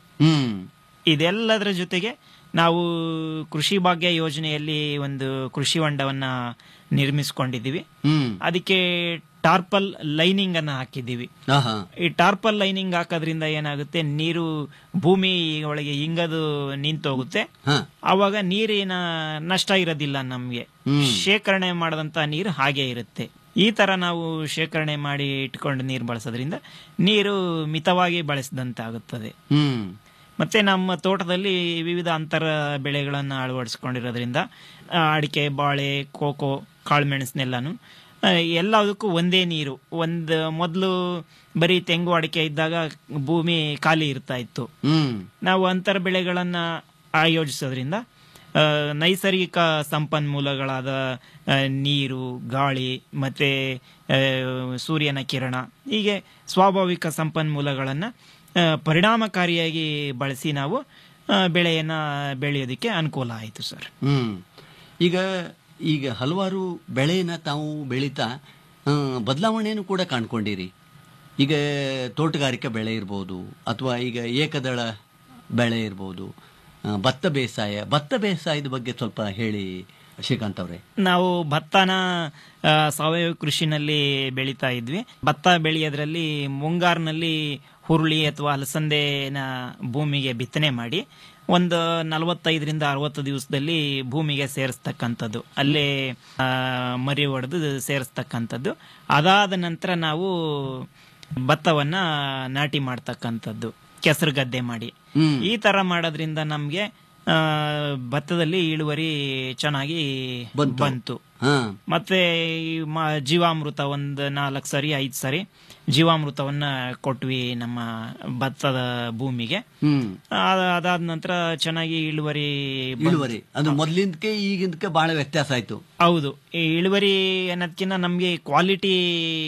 ಇದೆಲ್ಲದರ ಜೊತೆಗೆ ನಾವು ಕೃಷಿ ಭಾಗ್ಯ ಯೋಜನೆಯಲ್ಲಿ ಒಂದು ಕೃಷಿ ಹೊಂಡವನ್ನ ನಿರ್ಮಿಸಿಕೊಂಡಿದ್ದೀವಿ ಅದಕ್ಕೆ ಟಾರ್ಪಲ್ ಲೈನಿಂಗ್ ಅನ್ನ ಹಾಕಿದ್ದೀವಿ ಈ ಟಾರ್ಪಲ್ ಲೈನಿಂಗ್ ಹಾಕೋದ್ರಿಂದ ಏನಾಗುತ್ತೆ ನೀರು ಭೂಮಿ ಒಳಗೆ ಹಿಂಗದು ನಿಂತೋಗುತ್ತೆ ಅವಾಗ ನೀರಿನ ನಷ್ಟ ಇರೋದಿಲ್ಲ ನಮ್ಗೆ ಶೇಖರಣೆ ಮಾಡದಂತ ನೀರು ಹಾಗೆ ಇರುತ್ತೆ ಈ ತರ ನಾವು ಶೇಖರಣೆ ಮಾಡಿ ಇಟ್ಕೊಂಡು ನೀರು ಬಳಸೋದ್ರಿಂದ ನೀರು ಮಿತವಾಗಿ ಬಳಸಿದಂತಾಗುತ್ತದೆ ಮತ್ತೆ ನಮ್ಮ ತೋಟದಲ್ಲಿ ವಿವಿಧ ಅಂತರ ಬೆಳೆಗಳನ್ನು ಅಳವಡಿಸ್ಕೊಂಡಿರೋದ್ರಿಂದ ಆ, ಅಡಿಕೆ ಬಾಳೆ ಕೋಕೋ ಕಾಳುಮೆಣಸನ್ನೆಲ್ಲಾನು ಆ, ಎಲ್ಲದಕ್ಕೂ ಒಂದೇ ನೀರು ಒಂದು ಮೊದಲು ಬರೀ ತೆಂಗು ಅಡಿಕೆ ಇದ್ದಾಗ ಭೂಮಿ ಖಾಲಿ ಇರ್ತಾ ಇತ್ತು ನಾವು ಅಂತರ ಬೆಳೆಗಳನ್ನ ಆಯೋಜಿಸೋದ್ರಿಂದ ಆ, ನೈಸರ್ಗಿಕ ಸಂಪನ್ಮೂಲಗಳಾದ ಆ, ನೀರು ಗಾಳಿ ಮತ್ತೆ ಆ, ಸೂರ್ಯನ ಕಿರಣ ಹೀಗೆ ಸ್ವಾಭಾವಿಕ ಸಂಪನ್ಮೂಲಗಳನ್ನು ಪರಿಣಾಮಕಾರಿಯಾಗಿ ಬಳಸಿ ನಾವು ಆ, ಬೆಳೆಯನ್ನ ಬೆಳೆಯೋದಕ್ಕೆ ಅನುಕೂಲ ಆಯಿತು ಸರ್ ಹ್ಮ್ ಈಗ ಈಗ ಹಲವಾರು ಬೆಳೆಯನ್ನ ತಾವು ಬೆಳೀತಾ ಆ, ಬದಲಾವಣೆಯನ್ನು ಕೂಡ ಕಾಣ್ಕೊಂಡಿರಿ ಈಗ ತೋಟಗಾರಿಕೆ ಬೆಳೆ ಇರ್ಬೋದು ಅಥವಾ ಈಗ ಏಕದಳ ಬೆಳೆ ಇರ್ಬೋದು ಆ, ಆ, ಭತ್ತ ಬೇಸಾಯ ಭತ್ತ ಬೇಸಾಯದ ಬಗ್ಗೆ ಸ್ವಲ್ಪ ಹೇಳಿ ಶ್ರೀಕಾಂತ್ ಅವರೇ ನಾವು ಭತ್ತನ ಆ, ಸಾವಯವ ಕೃಷಿನಲ್ಲಿ ಬೆಳೀತಾ ಇದ್ವಿ ಭತ್ತ ಬೆಳೆಯೋದ್ರಲ್ಲಿ ಮುಂಗಾರಿನಲ್ಲಿ ಹುರುಳಿ ಅಥವಾ ಅಲಸಂದೆನ ಭೂಮಿಗೆ ಬಿತ್ತನೆ ಮಾಡಿ ಒಂದು ನಲವತ್ತೈದರಿಂದ ಅರವತ್ತು ದಿವಸದಲ್ಲಿ ಭೂಮಿಗೆ ಸೇರಿಸ್ತಕ್ಕಂಥದ್ದು ಅಲ್ಲೇ ಆ, ಮರಿ ಹೊಡೆದು ಸೇರಿಸ್ತಕ್ಕಂಥದ್ದು ಅದಾದ ನಂತರ ನಾವು ಭತ್ತವನ್ನ ನಾಟಿ ಮಾಡ್ತಕ್ಕಂಥದ್ದು ಕೆಸರು ಗದ್ದೆ ಮಾಡಿ ಈ ತರ ಮಾಡೋದ್ರಿಂದ ನಮ್ಗೆ ಆ, ಭತ್ತದಲ್ಲಿ ಇಳುವರಿ ಚೆನ್ನಾಗಿ ಬಂತು ಮತ್ತೆ ಈ ಮ- ಜೀವಾಮೃತ ಒಂದ್ ನಾಲ್ಕು ಸರಿ ಐದ್ ಸರಿ ಜೀವಾಮೃತವನ್ನ ಕೊಟ್ವಿ ನಮ್ಮ ಭತ್ತದ ಭೂಮಿಗೆ ಹ್ಮ್ ಆ- ಅದಾದ ನಂತರ ಚೆನ್ನಾಗಿ ಇಳುವರಿ ಬಂತು. ಇಳುವರಿ ಅದು ಮೊದ್ಲಿಂದಕ್ಕೆ ಈಗಿಂದಕ್ಕೆ ಬಹಳ ವ್ಯತ್ಯಾಸ ಆಯ್ತು ಹೌದು ಈ ಇಳುವರಿ ಅನ್ನೋದಕ್ಕಿಂತ ನಮ್ಗೆ ಕ್ವಾಲಿಟಿ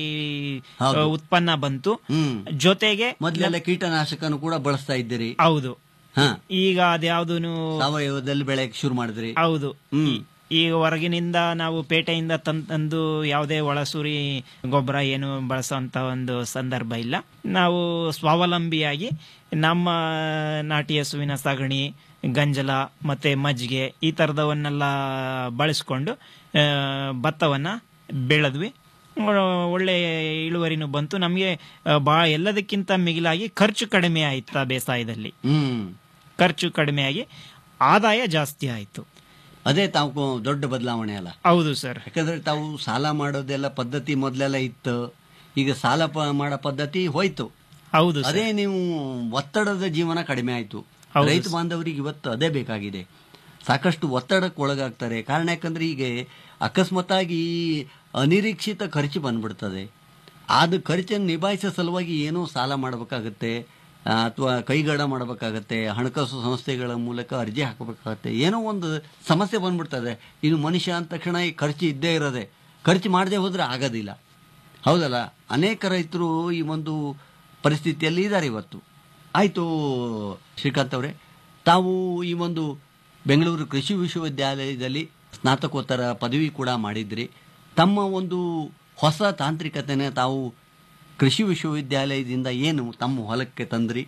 ಹೌದು. ಉತ್ಪನ್ನ ಬಂತು ಹ್ಮ್ ಜೊತೆಗೆ ಮೊದ್ಲೆಲ್ಲ ಕೀಟನಾಶಕನು ಕೂಡ ಬಳಸ್ತಾ ಇದ್ದೀರಿ ಹೌದು ಹಾ ಈಗ ಅದ್ಯಾವ್ದು ಸಾವಯವದಲ್ಲಿ ಬೆಳೆಯಕ್ಕೆ ಶುರು ಮಾಡಿದ್ರಿ ಹೌದು ಹ್ಮ್ ಈಗ ಹೊರಗಿನಿಂದ ನಾವು ಪೇಟೆಯಿಂದ ತಂದ್- ತಂದು ಯಾವುದೇ ಒಳಸುರಿ ಗೊಬ್ಬರ ಏನು ಬಳಸೋಂತ ಒಂದು ಸಂದರ್ಭ ಇಲ್ಲ ನಾವು ಸ್ವಾವಲಂಬಿಯಾಗಿ ನಮ್ಮ ನಾಟಿ ಹಸುವಿನ ಸಗಣಿ ಗಂಜಲ ಮತ್ತೆ ಮಜ್ಜಿಗೆ ಈ ತರದವನ್ನೆಲ್ಲ ಬಳಸ್ಕೊಂಡು ಆ, ಭತ್ತವನ್ನ ಬೆಳೆದ್ವಿ ಒ- ಒಳ್ಳೆ ಇಳುವರಿನೂ ಬಂತು ನಮಗೆ ಬಾ ಎಲ್ಲದಕ್ಕಿಂತ ಮಿಗಿಲಾಗಿ ಖರ್ಚು ಕಡಿಮೆ ಆಯ್ತಾ ಬೇಸಾಯದಲ್ಲಿ ಹ್ಮ್ ಖರ್ಚು ಕಡಿಮೆ ಆಗಿ ಆದಾಯ ಜಾಸ್ತಿ ಆಯ್ತು ಅದೇ ತಾವು ದೊಡ್ಡ ಬದಲಾವಣೆ ಅಲ್ಲ ಹೌದು ಸರ್ ಯಾಕಂದ್ರೆ ತಾವು ಸಾಲ ಮಾಡೋದೆಲ್ಲ ಪದ್ಧತಿ ಮೊದ್ಲೆಲ್ಲ ಇತ್ತು ಈಗ ಸಾಲ ಪ- ಮಾಡೋ ಪದ್ಧತಿ ಹೋಯ್ತು ಹೌದು ಅದೇ ನೀವು ಒತ್ತಡದ ಜೀವನ ಕಡಿಮೆ ಆಯ್ತು ಹೌದು ರೈತ ಸರ್. ಬಾಂಧವರಿಗೆ ಇವತ್ತು ಅದೇ ಬೇಕಾಗಿದೆ ಸಾಕಷ್ಟು ಒತ್ತಡಕ್ಕೆ ಒಳಗಾಗ್ತಾರೆ ಕಾರಣ ಯಾಕಂದ್ರೆ ಈಗ ಅಕಸ್ಮಾತ್ತಾಗಿ ಅನಿರೀಕ್ಷಿತ ಖರ್ಚು ಬಂದ್ಬಿಡ್ತದೆ ಆದ ಖರ್ಚನ್ನು ನಿಭಾಯಿಸೋ ಸಲುವಾಗಿ ಏನೋ ಸಾಲ ಮಾಡಬೇಕಾಗತ್ತೆ ಅಥವಾ ಕೈಗಡ ಮಾಡಬೇಕಾಗತ್ತೆ ಹಣಕಾಸು ಸಂಸ್ಥೆಗಳ ಮೂಲಕ ಅರ್ಜಿ ಹಾಕಬೇಕಾಗತ್ತೆ ಏನೋ ಒಂದು ಸಮಸ್ಯೆ ಬಂದ್ಬಿಡ್ತದೆ ಇನ್ನು ಮನುಷ್ಯ ಅಂದ ತಕ್ಷಣ ಈ ಖರ್ಚು ಇದ್ದೇ ಇರೋದೆ ಖರ್ಚು ಮಾಡದೆ ಹೋದ್ರೆ ಆಗೋದಿಲ್ಲ ಹೌದಲ್ಲ ಅನೇಕ ರೈತರು ಈ ಒಂದು ಪರಿಸ್ಥಿತಿಯಲ್ಲಿ ಇದ್ದಾರೆ ಇವತ್ತು ಆಯಿತು ಶ್ರೀಕಾಂತ್ ಅವರೇ ತಾವು ಈ ಒಂದು ಬೆಂಗಳೂರು ಕೃಷಿ ವಿಶ್ವವಿದ್ಯಾಲಯದಲ್ಲಿ ಸ್ನಾತಕೋತ್ತರ ಪದವಿ ಕೂಡ ಮಾಡಿದ್ರಿ ತಮ್ಮ ಒಂದು ಹೊಸ ತಾಂತ್ರಿಕತೆನ ತಾವು ಕೃಷಿ ವಿಶ್ವವಿದ್ಯಾಲಯದಿಂದ ಏನು ತಮ್ಮ ಹೊಲಕ್ಕೆ ತಂದ್ರಿ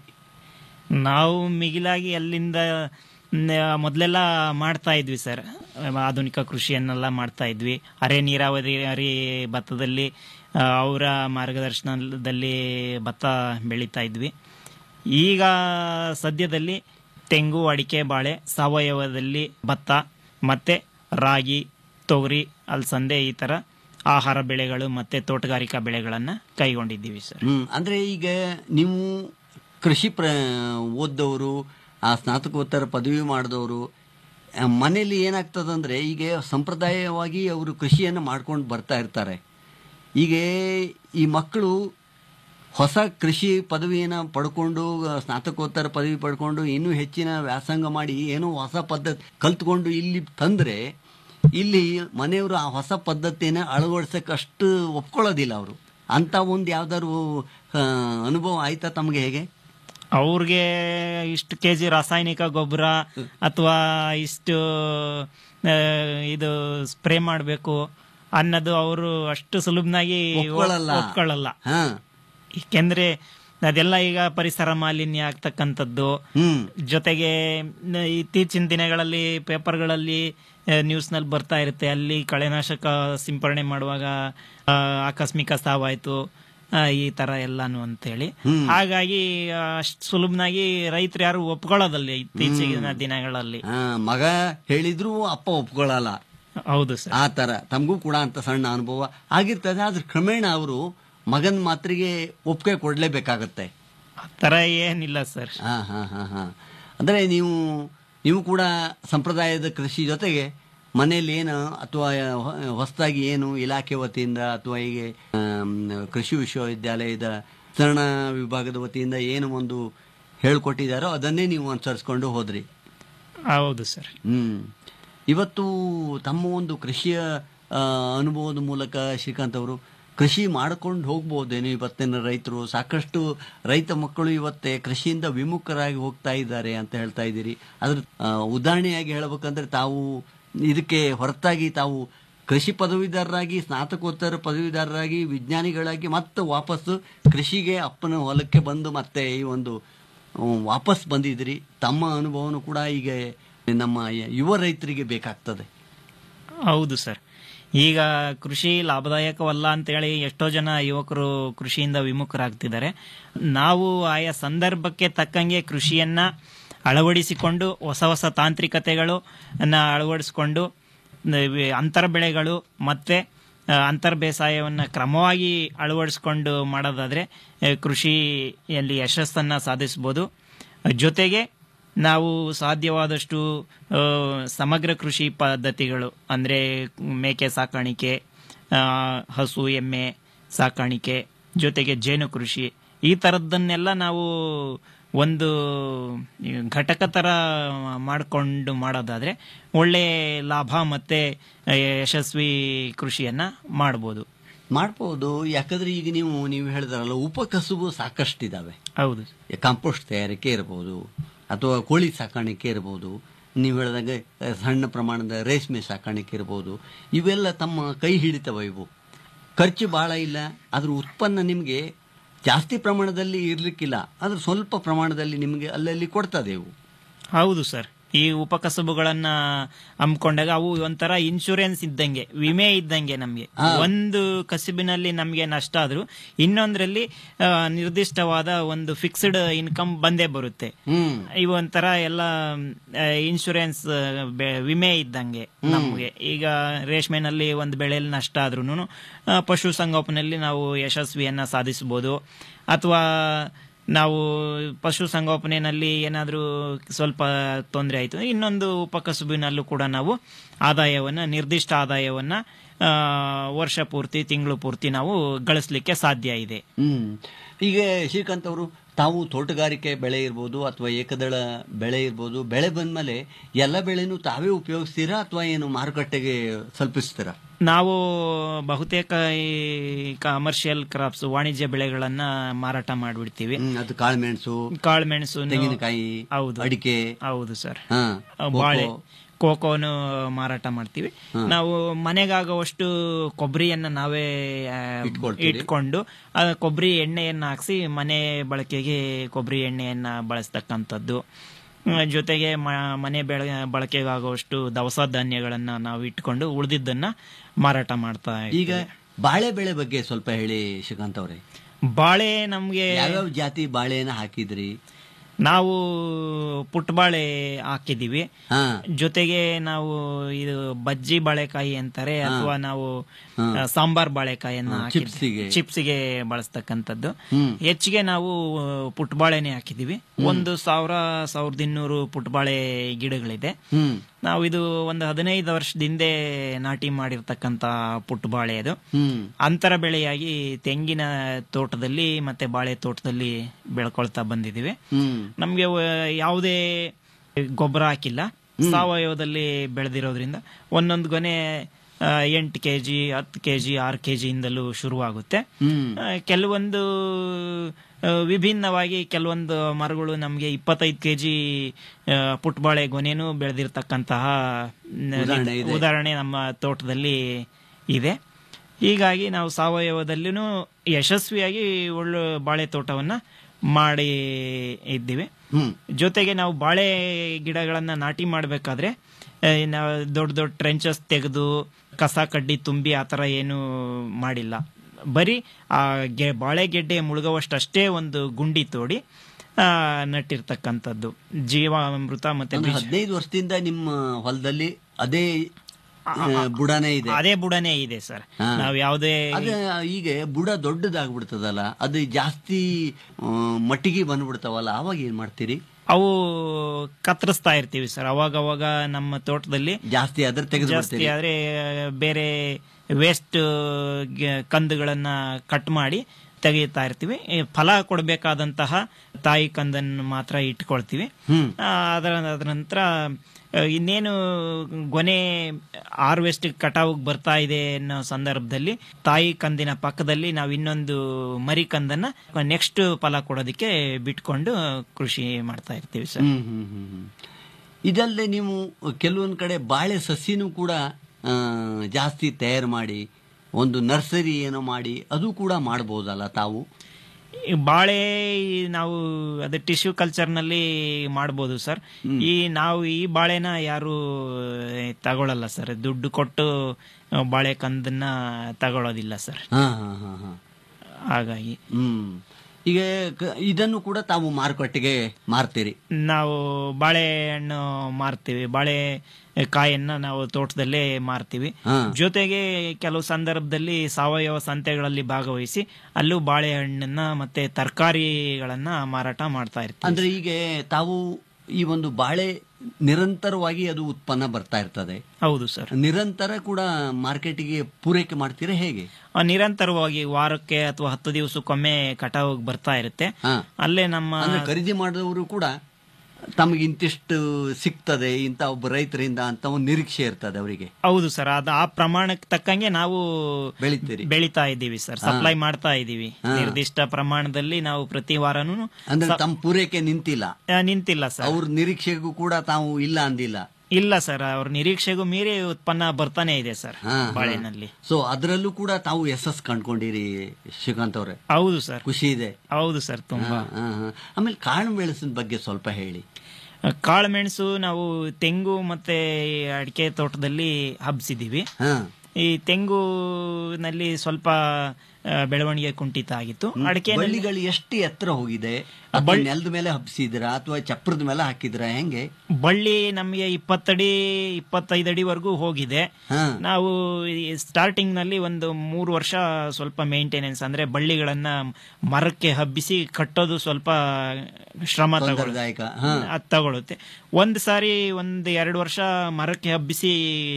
ನಾವು ಮಿಗಿಲಾಗಿ ಅಲ್ಲಿಂದ ನ- ಮೊದ್ಲೆಲ್ಲ ಮಾಡ್ತಾ ಇದ್ವಿ ಸರ್ ಆಧುನಿಕ ಕೃಷಿಯನ್ನೆಲ್ಲ ಮಾಡ್ತಾ ಇದ್ವಿ ಅರೆ ನೀರಾವರಿ ಅರಿ ಭತ್ತದಲ್ಲಿ ಆ, ಅವರ ಮಾರ್ಗದರ್ಶನದಲ್ಲಿ ಭತ್ತ ಬೆಳೀತಾ ಇದ್ವಿ ಈಗ ಸದ್ಯದಲ್ಲಿ ತೆಂಗು ಅಡಿಕೆ ಬಾಳೆ ಸಾವಯವದಲ್ಲಿ ಭತ್ತ ಮತ್ತೆ ರಾಗಿ ತೊಗರಿ ಅಲಸಂದೆ ಈ ತರ ಆಹಾರ ಬೆಳೆಗಳು ಮತ್ತೆ ತೋಟಗಾರಿಕಾ ಬೆಳೆಗಳನ್ನ ಕೈಗೊಂಡಿದ್ದೀವಿ ಸರ್ ಹ್ಮ್ ಅಂದ್ರೆ ಈಗ ನೀವು ಕೃಷಿ ಪ್ರ ಓದ್ದವರು ಆ ಸ್ನಾತಕೋತ್ತರ ಪದವಿ ಮಾಡಿದವರು ಮನೆಯಲ್ಲಿ ಏನಾಗ್ತದಂದ್ರೆ ಈಗ ಸಂಪ್ರದಾಯವಾಗಿ ಅವರು ಕೃಷಿಯನ್ನು ಮಾಡ್ಕೊಂಡು ಬರ್ತಾ ಇರ್ತಾರೆ ಈಗ ಈ ಮಕ್ಕಳು ಹೊಸ ಕೃಷಿ ಪದವಿಯನ್ನು ಪಡ್ಕೊಂಡು ಸ್ನಾತಕೋತ್ತರ ಪದವಿ ಪಡ್ಕೊಂಡು ಇನ್ನೂ ಹೆಚ್ಚಿನ ವ್ಯಾಸಂಗ ಮಾಡಿ ಏನೋ ಹೊಸ ಪದ್ಧತಿ ಕಲ್ತ್ಕೊಂಡು ಇಲ್ಲಿ ತಂದ್ರೆ ಇಲ್ಲಿ ಮನೆಯವರು ಆ ಹೊಸ ಪದ್ಧತಿನ ಅಳವಡಿಸಕ್ಕೆ ಅಷ್ಟು ಒಪ್ಕೊಳ್ಳೋದಿಲ್ಲ ಅವರು ಅಂತ ಒಂದು ಯಾವ್ದಾದ್ರು ಆ, ಅನುಭವ ಆಯ್ತಾ ತಮಗೆ ಹೇಗೆ ಅವ್ರಿಗೆ ಇಷ್ಟು ಕೆ ಜಿ ರಾಸಾಯನಿಕ ಗೊಬ್ಬರ ಅಥವಾ ಇಷ್ಟು ಆ, ಇದು ಸ್ಪ್ರೇ ಮಾಡಬೇಕು ಅನ್ನೋದು ಅವರು ಅಷ್ಟು ಸುಲಭನಾಗಿ ಒಪ್ಕೊಳ್ಳಲ್ಲ. ಒಪ್ಕೊಳ್ಳಲ್ಲ ಹಾ ಏಕೆಂದ್ರೆ ಅದೆಲ್ಲ ಈಗ ಪರಿಸರ ಮಾಲಿನ್ಯ ಆಗ್ತಕ್ಕಂಥದ್ದು ಹ್ಮ್ ಜೊತೆಗೆ ನ- ಇತ್ತೀಚಿನ ದಿನಗಳಲ್ಲಿ ಪೇಪರ್ಗಳಲ್ಲಿ ನ್ಯೂಸ್ನಲ್ಲಿ ಬರ್ತಾ ಇರುತ್ತೆ ಅಲ್ಲಿ ಕಳೆನಾಶಕ ಸಿಂಪರಣೆ ಮಾಡುವಾಗ ಆ, ಆಕಸ್ಮಿಕ ಸಾವಾಯ್ತು ಆ, ಈ ತರ ಎಲ್ಲಾನು ಅಂತೇಳಿ ಹ್ಮ್. ಹಾಗಾಗಿ ಅಷ್ಟು ಸುಲಭನಾಗಿ ರೈತರು ಯಾರು ಒಪ್ಕೊಳ್ಳೋದಲ್ಲ ಇತ್ತೀಚಿನ ಹ್ಮ್. ದಿನಗಳಲ್ಲಿ ಆ, ಮಗ ಹೇಳಿದ್ರು ಅಪ್ಪ ಒಪ್ಕೊಳ್ಳಲ್ಲ ಹೌದು ಸರ್ ಆ ತರ ತಮಗೂ ಕೂಡ ಅಂತ ಸಣ್ಣ ಅನುಭವ ಆಗಿರ್ತದೆ ಆದ್ರೆ ಕ್ರಮೇಣ ಅವರು ಮಗನ ಮಾತ್ರಿಗೆ ಒಪ್ಪಿಗೆ ಕೊಡ್ಲೇಬೇಕಾಗತ್ತೆ ಆ ತರ ಏನಿಲ್ಲ ಸರ್ ಹಾ ಹಾ ಹಾ ಹಾ ಅಂದ್ರೆ ನೀವು ನೀವು ಕೂಡ ಸಂಪ್ರದಾಯದ ಕೃಷಿ ಜೊತೆಗೆ ಮನೆಯಲ್ಲಿ ಏನು ಅಥವಾ ಹೊಸದಾಗಿ ಏನು ಇಲಾಖೆ ವತಿಯಿಂದ ಅಥವಾ ಹೀಗೆ ಆಮ್, ಕೃಷಿ ವಿಶ್ವವಿದ್ಯಾಲಯದ ವಿಸ್ತರಣಾ ವಿಭಾಗದ ವತಿಯಿಂದ ಏನು ಒಂದು ಹೇಳ್ಕೊಟ್ಟಿದ್ದಾರೋ ಅದನ್ನೇ ನೀವು ಅನುಸರಿಸ್ಕೊಂಡು ಹೋದ್ರಿ ಹೌದು ಸರ್ ಹ್ಮ್ ಇವತ್ತು ತಮ್ಮ ಒಂದು ಕೃಷಿಯ ಆ, ಅನುಭವದ ಮೂಲಕ ಶ್ರೀಕಾಂತ್ ಅವರು ಕೃಷಿ ಮಾಡ್ಕೊಂಡು ಹೋಗ್ಬೋದೇನು ಇವತ್ತಿನ ರೈತರು ಸಾಕಷ್ಟು ರೈತ ಮಕ್ಕಳು ಇವತ್ತೇ ಕೃಷಿಯಿಂದ ವಿಮುಖರಾಗಿ ಹೋಗ್ತಾ ಇದ್ದಾರೆ ಅಂತ ಹೇಳ್ತಾ ಇದ್ದೀರಿ ಅದ್ರ ಆ, ಉದಾಹರಣೆಯಾಗಿ ಹೇಳ್ಬೇಕಂದ್ರೆ ತಾವು ಇದಕ್ಕೆ ಹೊರತಾಗಿ ತಾವು ಕೃಷಿ ಪದವೀಧರರಾಗಿ ಸ್ನಾತಕೋತ್ತರ ಪದವೀಧರರಾಗಿ ವಿಜ್ಞಾನಿಗಳಾಗಿ ಮತ್ತೆ ವಾಪಸ್ಸು ಕೃಷಿಗೆ ಅಪ್ಪನ ಹೊಲಕ್ಕೆ ಬಂದು ಮತ್ತೆ ಈ ಒಂದು ಹ್ಮ್, ವಾಪಸ್ ಬಂದಿದ್ರಿ ತಮ್ಮ ಅನುಭವನೂ ಕೂಡ ಈಗ ನಮ್ಮ ಯುವ ರೈತರಿಗೆ ಬೇಕಾಗ್ತದೆ ಹೌದು ಸರ್ ಈಗ ಕೃಷಿ ಲಾಭದಾಯಕವಲ್ಲ ಅಂತೇಳಿ ಎಷ್ಟೋ ಜನ ಯುವಕರು ಕೃಷಿಯಿಂದ ವಿಮುಖರಾಗ್ತಿದ್ದಾರೆ ನಾವು ಆಯಾ ಸಂದರ್ಭಕ್ಕೆ ತಕ್ಕಂಗೆ ಕೃಷಿಯನ್ನ ಅಳವಡಿಸಿಕೊಂಡು ಹೊಸ ಹೊಸ ತಾಂತ್ರಿಕತೆಗಳು ಅನ್ನ ಅಳವಡಿಸಿಕೊಂಡು ನ- ಅಂತರ ಬೆಳೆಗಳು ಮತ್ತೆ ಆ, ಅಂತರ್ ಬೇಸಾಯವನ್ನು ಕ್ರಮವಾಗಿ ಅಳವಡಿಸಿಕೊಂಡು ಮಾಡೋದಾದ್ರೆ ಆ, ಕೃಷಿಯಲ್ಲಿ ಯಶಸ್ಸನ್ನು ಸಾಧಿಸ್ಬೋದು ಜೊತೆಗೆ ನಾವು ಸಾಧ್ಯವಾದಷ್ಟು ಆ, ಸಮಗ್ರ ಕೃಷಿ ಪದ್ಧತಿಗಳು ಅಂದರೆ ಮೇಕೆ ಸಾಕಾಣಿಕೆ ಆ, ಹಸು ಎಮ್ಮೆ ಸಾಕಾಣಿಕೆ ಜೊತೆಗೆ ಜೇನು ಕೃಷಿ ಈ ಥರದ್ದನ್ನೆಲ್ಲ ನಾವು ಒಂದು ಈ ಘಟಕ ಥರ ಮಾಡಿಕೊಂಡು ಮಾಡೋದಾದರೆ ಒಳ್ಳೆ ಲಾಭ ಮತ್ತು ಯಶಸ್ವಿ ಕೃಷಿಯನ್ನು ಮಾಡ್ಬೋದು ಮಾಡ್ಬೋದು ಯಾಕಂದ್ರೆ ಈಗ ನೀವು ನೀವು ಹೇಳಿದ್ರಲ್ಲ ಉಪಕಸುಬು ಸಾಕಷ್ಟಿದಾವೆ ಹೌದು ಕಾಂಪೋಸ್ಟ್ ತಯಾರಿಕೆ ಇರ್ಬೋದು ಅಥವಾ ಕೋಳಿ ಸಾಕಾಣಿಕೆ ಇರ್ಬೋದು ನೀವು ಹೇಳಿದಂಗೆ ಅಹ್, ಸಣ್ಣ ಪ್ರಮಾಣದ ರೇಷ್ಮೆ ಸಾಕಾಣಿಕೆ ಇರ್ಬೋದು ಇವೆಲ್ಲ ತಮ್ಮ ಕೈ ಹಿಡಿತವ ಇವು ಖರ್ಚು ಭಾಳ ಇಲ್ಲ ಅದ್ರ ಉತ್ಪನ್ನ ನಿಮಗೆ ಜಾಸ್ತಿ ಪ್ರಮಾಣದಲ್ಲಿ ಇರ್ಲಿಕ್ಕಿಲ್ಲ ಆದ್ರೆ ಸ್ವಲ್ಪ ಪ್ರಮಾಣದಲ್ಲಿ ನಿಮಗೆ ಅಲ್ಲಲ್ಲಿ ಕೊಡ್ತದೆ ಇವು ಹೌದು ಸರ್ ಈ ಉಪಕಸಬುಗಳನ್ನ ಹಮ್ಮಿಕೊಂಡಾಗ ಅವು ಒಂಥರ ಇನ್ಶೂರೆನ್ಸ್ ಇದ್ದಂಗೆ ವಿಮೆ ಇದ್ದಂಗೆ ನಮಗೆ ಒಂದು ಕಸುಬಿನಲ್ಲಿ ನಮಗೆ ನಷ್ಟ ಆದ್ರೂ ಇನ್ನೊಂದರಲ್ಲಿ ನಿರ್ದಿಷ್ಟವಾದ ಒಂದು ಫಿಕ್ಸ್ಡ್ ಇನ್ಕಮ್ ಬಂದೇ ಬರುತ್ತೆ ಇವು ಒಂಥರ ಎಲ್ಲ ಇನ್ಶೂರೆನ್ಸ್ ವಿಮೆ ಇದ್ದಂಗೆ ನಮಗೆ ಈಗ ರೇಷ್ಮೆನಲ್ಲಿ ಒಂದು ಬೆಳೆಯಲ್ಲಿ ನಷ್ಟ ಆದ್ರೂ ಪಶು ಸಂಗೋಪನೆಯಲ್ಲಿ ನಾವು ಯಶಸ್ವಿಯನ್ನ ಸಾಧಿಸಬಹುದು ಅಥವಾ ನಾವು ಪಶು ಸಂಗೋಪನೆಯಲ್ಲಿ ಏನಾದರೂ ಸ್ವಲ್ಪ ತೊಂದರೆ ಆಯಿತು ಇನ್ನೊಂದು ಉಪಕಸುಬಿನಲ್ಲೂ ಕೂಡ ನಾವು ಆದಾಯವನ್ನು ನಿರ್ದಿಷ್ಟ ಆದಾಯವನ್ನು ವರ್ಷ ಪೂರ್ತಿ ತಿಂಗಳು ಪೂರ್ತಿ ನಾವು ಗಳಿಸ್ಲಿಕ್ಕೆ ಸಾಧ್ಯ ಇದೆ ಹ್ಮ್ ಈಗ ಶ್ರೀಕಾಂತ್ ಅವರು ತಾವು ತೋಟಗಾರಿಕೆ ಬೆಳೆ ಇರ್ಬೋದು ಅಥವಾ ಏಕದಳ ಬೆಳೆ ಇರ್ಬೋದು ಬೆಳೆ ಬಂದ್ಮೇಲೆ ಎಲ್ಲ ಬೆಳೆನೂ ತಾವೇ ಉಪಯೋಗಿಸ್ತೀರಾ ಅಥವಾ ಏನು ಮಾರುಕಟ್ಟೆಗೆ ತಲುಪಿಸ್ತೀರಾ ನಾವು ಬಹುತೇಕ ಈ ಕಮರ್ಷಿಯಲ್ ಕ್ರಾಪ್ಸ್ ವಾಣಿಜ್ಯ ಬೆಳೆಗಳನ್ನ ಮಾರಾಟ ಮಾಡಿಬಿಡ್ತೀವಿ ಅದು ಕಾಳುಮೆಣಸು ಕಾಳುಮೆಣಸು ತೆಂಗಿನಕಾಯಿ ಹೌದು ಅಡಿಕೆ ಹೌದು ಸರ್ ಹಾ, ಬಾಳೆ ಕೋಕೋ. ಕೋಕೋನು ಮಾರಾಟ ಮಾಡ್ತೀವಿ ನಾವು ಮನೆಗಾಗುವಷ್ಟು ಕೊಬ್ಬರಿಯನ್ನ ನಾವೇ ಆ, ಇಟ್ಕೊಳ್ತೀರಿ? ಇಟ್ಕೊಂಡು ಆ ಕೊಬ್ಬರಿ ಎಣ್ಣೆಯನ್ನ ಹಾಕ್ಸಿ ಮನೆ ಬಳಕೆಗೆ ಕೊಬ್ಬರಿ ಎಣ್ಣೆಯನ್ನ ಬಳಸ್ತಕ್ಕಂಥದ್ದು ಆ, ಜೊತೆಗೆ ಮ- ಮನೆ ಬೆಳೆ ಬಳಕೆಗಾಗುವಷ್ಟು ದವಸ ಧಾನ್ಯಗಳನ್ನ ನಾವು ಇಟ್ಕೊಂಡು ಉಳಿದಿದ್ದನ್ನ ಮಾರಾಟ ಮಾಡ್ತಾ ಈಗ ಬಾಳೆ ಬೆಳೆ ಬಗ್ಗೆ ಸ್ವಲ್ಪ ಹೇಳಿ ಶ್ರೀಕಾಂತ್ ಅವರೇ ಬಾಳೆ ನಮ್ಗೆ ಯಾವ್ಯಾವ ಜಾತಿ ಬಾಳೆನ ಹಾಕಿದ್ರಿ ನಾವು ಪುಟ್ಟಬಾಳೆ ಹಾಕಿದೀವಿ ಹಾ. ಜೊತೆಗೆ ನಾವು ಇದು ಬಜ್ಜಿ ಬಾಳೆಕಾಯಿ ಅಂತಾರೆ ಹಾ. ಅಥವಾ ನಾವು ಹಾ. ಆ, ಸಾಂಬಾರ್ ಬಾಳೆಕಾಯಿಯನ್ನ ಹಾ, ಹಾಕಿದ್ವಿ. ಚಿಪ್ಸಿಗೆ. ಚಿಪ್ಸಿಗೆ ಬಳಸ್ತಕ್ಕಂಥದ್ದು ಹ್ಮ್. ಹೆಚ್ಚಿಗೆ ನಾವು ಪುಟ್ಟಬಾಳೆನೆ ಹಾಕಿದೀವಿ ಒಂದು ಸಾವಿರ ಸಾವಿರದ ಇನ್ನೂರು ಪುಟ್ಟಬಾಳೆ ಗಿಡಗಳಿದೆ ಹ್ಮ್ ನಾವು ಇದು ಒಂದು ಹದಿನೈದು ವರ್ಷದಿಂದ ನಾಟಿ ಮಾಡಿರ್ತಕ್ಕಂಥ ಪುಟ್ಟಬಾಳೆ ಅದು ಹ್ಮ್ ಅಂತರ ಬೆಳೆಯಾಗಿ ತೆಂಗಿನ ತೋಟದಲ್ಲಿ ಮತ್ತೆ ಬಾಳೆ ತೋಟದಲ್ಲಿ ಬೆಳ್ಕೊಳ್ತಾ ಬಂದಿದ್ದೀವಿ ಹ್ಮ್ ನಮಗೆ ಯಾವುದೇ ಗೊಬ್ಬರ ಹಾಕಿಲ್ಲ ಸಾವಯವದಲ್ಲಿ ಬೆಳೆದಿರೋದ್ರಿಂದ ಒಂದೊಂದು ಗೊನೆ ಎಂಟು ಕೆ ಜಿ ಹತ್ತು ಕೆ ಜಿ ಆರು ಕೆ ಜಿಯಿಂದಲೂ ಶುರುವಾಗುತ್ತೆ ಹ್ಮ್ ಆ, ಕೆಲವೊಂದು ಆ, ವಿಭಿನ್ನವಾಗಿ ಕೆಲವೊಂದು ಮರಗಳು ನಮಗೆ ಇಪ್ಪತ್ತೈದು ಕೆ ಜಿ ಪುಟ್ಬಾಳೆ ಗೊನೆನೂ ಬೆಳೆದಿರ್ತಕ್ಕಂತಹ ನ- ಉದಾಹರಣೆ ಇದೆ. ಉದಾಹರಣೆ ನಮ್ಮ ತೋಟದಲ್ಲಿ ಇದೆ ಹೀಗಾಗಿ ನಾವು ಸಾವಯವದಲ್ಲಿನೂ ಯಶಸ್ವಿಯಾಗಿ ಒಳ್ಳೆ ಬಾಳೆ ತೋಟವನ್ನ ಮಾಡಿ ಇದ್ದೀವಿ ಹ್ಮ್ ಜೊತೆಗೆ ನಾವು ಬಾಳೆ ಗಿಡಗಳನ್ನ ನಾಟಿ ಮಾಡಬೇಕಾದ್ರೆ ನಾವು ದೊಡ್ಡ ದೊಡ್ಡ ಟ್ರೆಂಚಸ್ ತೆಗೆದು ಕಸ ಕಡ್ಡಿ ತುಂಬಿ ಆ ಥರ ಏನು ಮಾಡಿಲ್ಲ ಬರೀ ಆ ಗೆ ಬಾಳೆ ಗೆಡ್ಡೆ ಮುಳುಗುವಷ್ಟಷ್ಟೇ ಒಂದು ಗುಂಡಿ ತೋಡಿ ಆ, ನಟ್ಟಿರ್ತಕ್ಕಂಥದ್ದು ಜೀವಾಮೃತ ಮತ್ತೆ ಒಂದು ಬೀಜ ಹದಿನೈದು ವರ್ಷದಿಂದ ನಿಮ್ಮ ಹೊಲದಲ್ಲಿ ಅದೇ ಆ, ಬುಡನೇ ಇದೆ ಅದೇ ಬುಡನೇ ಇದೆ ಸರ್ ಹಾ. ನಾವು ಯಾವುದೇ ಅದ ಈಗ ಬುಡ ದೊಡ್ಡದಾಗ್ಬಿಡ್ತದಲ್ಲ ಅದು ಜಾಸ್ತಿ ಆ, ಮಟ್ಟಿಗೆ ಬಂದ್ಬಿಡ್ತಾವಲ್ಲ ಅವಾಗ ಏನ್ ಮಾಡ್ತೀರಿ ಅವು ಕತ್ತರಿಸ್ತಾ ಇರ್ತೀವಿ ಸರ್ ಅವಾಗ ಅವಾಗ ನಮ್ಮ ತೋಟದಲ್ಲಿ ಜಾಸ್ತಿ ಆದ್ರೆ ತೆಗೆದು ಜಾಸ್ತಿ ಆದ್ರೆ ಬೇರೆ ವೇಸ್ಟ್ ಕಂದುಗಳನ್ನ ಕಟ್ ಮಾಡಿ ತೆಗೆಯುತ್ತಾ ಇರ್ತೀವಿ ಈ ಫಲ ಕೊಡಬೇಕಾದಂತಹ ತಾಯಿ ಕಂದನ್ನು ಮಾತ್ರ ಇಟ್ಕೊಳ್ತೀವಿ ಹ್ಮ್ ಆ, ಅದರ ಅದರ ನಂತರ ಆ, ಇನ್ನೇನು ಗೊನೆ ಹಾರ್ವೆಸ್ಟ್ ಕಟಾವಿಗೆ ಬರ್ತಾ ಇದೆ ಅನ್ನೋ ಸಂದರ್ಭದಲ್ಲಿ ತಾಯಿ ಕಂದಿನ ಪಕ್ಕದಲ್ಲಿ ನಾವು ಇನ್ನೊಂದು ಮರಿ ಕಂದನ್ನ ನೆಕ್ಸ್ಟ್ ಫಲ ಕೊಡೋದಕ್ಕೆ ಬಿಟ್ಕೊಂಡು ಕೃಷಿ ಮಾಡ್ತಾ ಇರ್ತೀವಿ ಸರ್ ಹ್ಮ್ ಹ್ಮ್ ಹ್ಮ್ ಹ್ಮ್. ಇದಲ್ಲದೆ ನೀವು ಕೆಲವೊಂದ್ ಕಡೆ ಬಾಳೆ ಸಸಿನೂ ಕೂಡ ಆ, ಜಾಸ್ತಿ ತಯಾರು ಮಾಡಿ ಒಂದು ನರ್ಸರಿ ಏನೋ ಮಾಡಿ ಅದು ಕೂಡ ಮಾಡ್ಬೋದಲ್ಲ ತಾವು ಈ ಬಾಳೆ ಈ ನಾವು ಅದು ಟಿಶ್ಯೂ ಕಲ್ಚರ್ನಲ್ಲಿ ಮಾಡ್ಬೋದು ಸರ್ ಈ ನಾವು ಈ ಬಾಳೆನ ಯಾರು ತಗೊಳ್ಳಲ್ಲ ಸರ್ ದುಡ್ಡು ಕೊಟ್ಟು ಆ, ಬಾಳೆ ಕಂದನ್ನ ತಗೊಳ್ಳೋದಿಲ್ಲ ಸರ್ ಹಾ ಹಾ ಹಾ ಹಾ ಹಾಗಾಗಿ ಹ್ಮ್ ಈಗ ಕ- ಇದನ್ನು ಕೂಡ ತಾವು ಮಾರುಕಟ್ಟೆಗೆ ಮಾರ್ತೀರಿ ನಾವು ಬಾಳೆಹಣ್ಣು ಮಾರ್ತೀವಿ ಬಾಳೆ ಕಾಯನ್ನ ನಾವು ತೋಟದಲ್ಲೇ ಮಾರ್ತೀವಿ ಹಾ. ಜೊತೆಗೆ ಕೆಲವು ಸಂದರ್ಭದಲ್ಲಿ ಸಾವಯವ ಸಂತೆಗಳಲ್ಲಿ ಭಾಗವಹಿಸಿ ಅಲ್ಲೂ ಬಾಳೆಹಣ್ಣನ್ನ ಮತ್ತೆ ತರಕಾರಿಗಳನ್ನ ಮಾರಾಟ ಮಾಡ್ತಾ ಇರ್ತೀವಿ ಅಂದ್ರೆ ಈಗ ತಾವು ಈ ಒಂದು ಬಾಳೆ ನಿರಂತರವಾಗಿ ಅದು ಉತ್ಪನ್ನ ಬರ್ತಾ ಇರ್ತದೆ ಹೌದು ಸರ್ ನಿರಂತರ ಕೂಡ ಮಾರ್ಕೆಟಿಗೆ ಪೂರೈಕೆ ಮಾಡ್ತೀರಾ ಹೇಗೆ ಆ, ನಿರಂತರವಾಗಿ ವಾರಕ್ಕೆ ಅಥವಾ ಹತ್ತು ದಿವಸಕ್ಕೊಮ್ಮೆ ಕಟಾವು ಬರ್ತಾ ಇರುತ್ತೆ ಹಾ. ಅಲ್ಲೇ ನಮ್ಮ ಅಂದ್ರೆ ಖರೀದಿ ಮಾಡಿದವರು ಕೂಡ ತಮಗೆ ಇಂತಿಷ್ಟು ಸಿಗ್ತದೆ ಇಂಥ ಒಬ್ಬ ರೈತರಿಂದ ಅಂತ ಒಂದು ನಿರೀಕ್ಷೆ ಇರ್ತದೆ ಅವರಿಗೆ ಹೌದು ಸರ್ ಅದು ಆ ಪ್ರಮಾಣಕ್ಕೆ ತಕ್ಕಂಗೆ ನಾವು ಬೆಳಿತೀರಿ ಬೆಳಿತಾ ಇದ್ದೀವಿ ಸರ್ ಹಾ. ಸಪ್ಲೈ ಮಾಡ್ತಾ ಇದ್ದೀವಿ ಹಾ. ನಿರ್ದಿಷ್ಟ ಪ್ರಮಾಣದಲ್ಲಿ ನಾವು ಪ್ರತಿ ವಾರನೂ ಅಂದ್ರೆ ಸ- ತಮ್ಮ ಪೂರೈಕೆ ನಿಂತಿಲ್ಲ ಆ, ನಿಂತಿಲ್ಲ ಸರ್ ಅವ್ರ ನಿರೀಕ್ಷೆಗೂ ಕೂಡ ತಾವು ಇಲ್ಲ ಅಂದಿಲ್ಲ ಇಲ್ಲ ಸರ್ ಅವ್ರ ನಿರೀಕ್ಷೆಗೂ ಮೀರಿ ಉತ್ಪನ್ನ ಬರ್ತಾನೆ ಇದೆ ಸರ್ ಹಾ, ಹಾ. ಬಾಳೆನಲ್ಲಿ ಸೊ ಅದರಲ್ಲೂ ಕೂಡ ತಾವು ಯಶಸ್ ಕಂಡ್ಕೊಂಡಿರಿ ಶ್ರೀಕಾಂತ್ ಅವರೇ ಹೌದು ಸರ್ ಖುಷಿ ಇದೆ ಹೌದು ಸರ್ ತುಂಬಾ ಹಾ, ಹಾ, ಹಾ. ಆಮೇಲೆ ಕಾಳು ಮೆಣಸಿನ ಬಗ್ಗೆ ಸ್ವಲ್ಪ ಹೇಳಿ ಕಾಳುಮೆಣಸು ನಾವು ತೆಂಗು ಮತ್ತೆ ಅಡಿಕೆ ತೋಟದಲ್ಲಿ ಹಬ್ಸಿದೀವಿ ಹಾ ಈ ತೆಂಗುನಲ್ಲಿ ಸ್ವಲ್ಪ ಆ, ಬೆಳವಣಿಗೆ ಕುಂಠಿತ ಆಗಿತ್ತು ಅಡಿಕೆ ಬಳ್ಳಿಗಳು ಎಷ್ಟು ಎತ್ತರ ಹೋಗಿದೆ ಅಥವಾ ನೆಲದ ಮೇಲೆ ಹಬ್ಸಿದಿರಾ ಅಥವಾ ಚಪ್ರದ ಮೇಲೆ ಹಾಕಿದ್ರ ಹೆಂಗೆ ಬಳ್ಳಿ ನಮಗೆ ಇಪ್ಪತ್ತಡಿ ಇಪ್ಪತ್ತೈದು ಅಡಿವರೆಗೂ ಹೋಗಿದೆ ಹಾ. ನಾವು ಸ್ಟಾರ್ಟಿಂಗ್ ನಲ್ಲಿ ಒಂದು ಮೂರು ವರ್ಷ ಸ್ವಲ್ಪ ಮೇಂಟೆನೆನ್ಸ್ ಅಂದ್ರೆ ಬಳ್ಳಿಗಳನ್ನ ಮರಕ್ಕೆ ಹಬ್ಬಿಸಿ ಕಟ್ಟೋದು ಸ್ವಲ್ಪ ಶ್ರಮ ತಗೊಳ್ಳುತ್ತೆ ತೊಂದರೆದಾಯಕ ಹಾ ಅದ್ ತಗೊಳುತ್ತೆ ಒಂದ್ ಸಾರಿ ಒಂದ್ ಎರಡು ವರ್ಷ ಮರಕ್ಕೆ ಹಬ್ಬಿಸಿ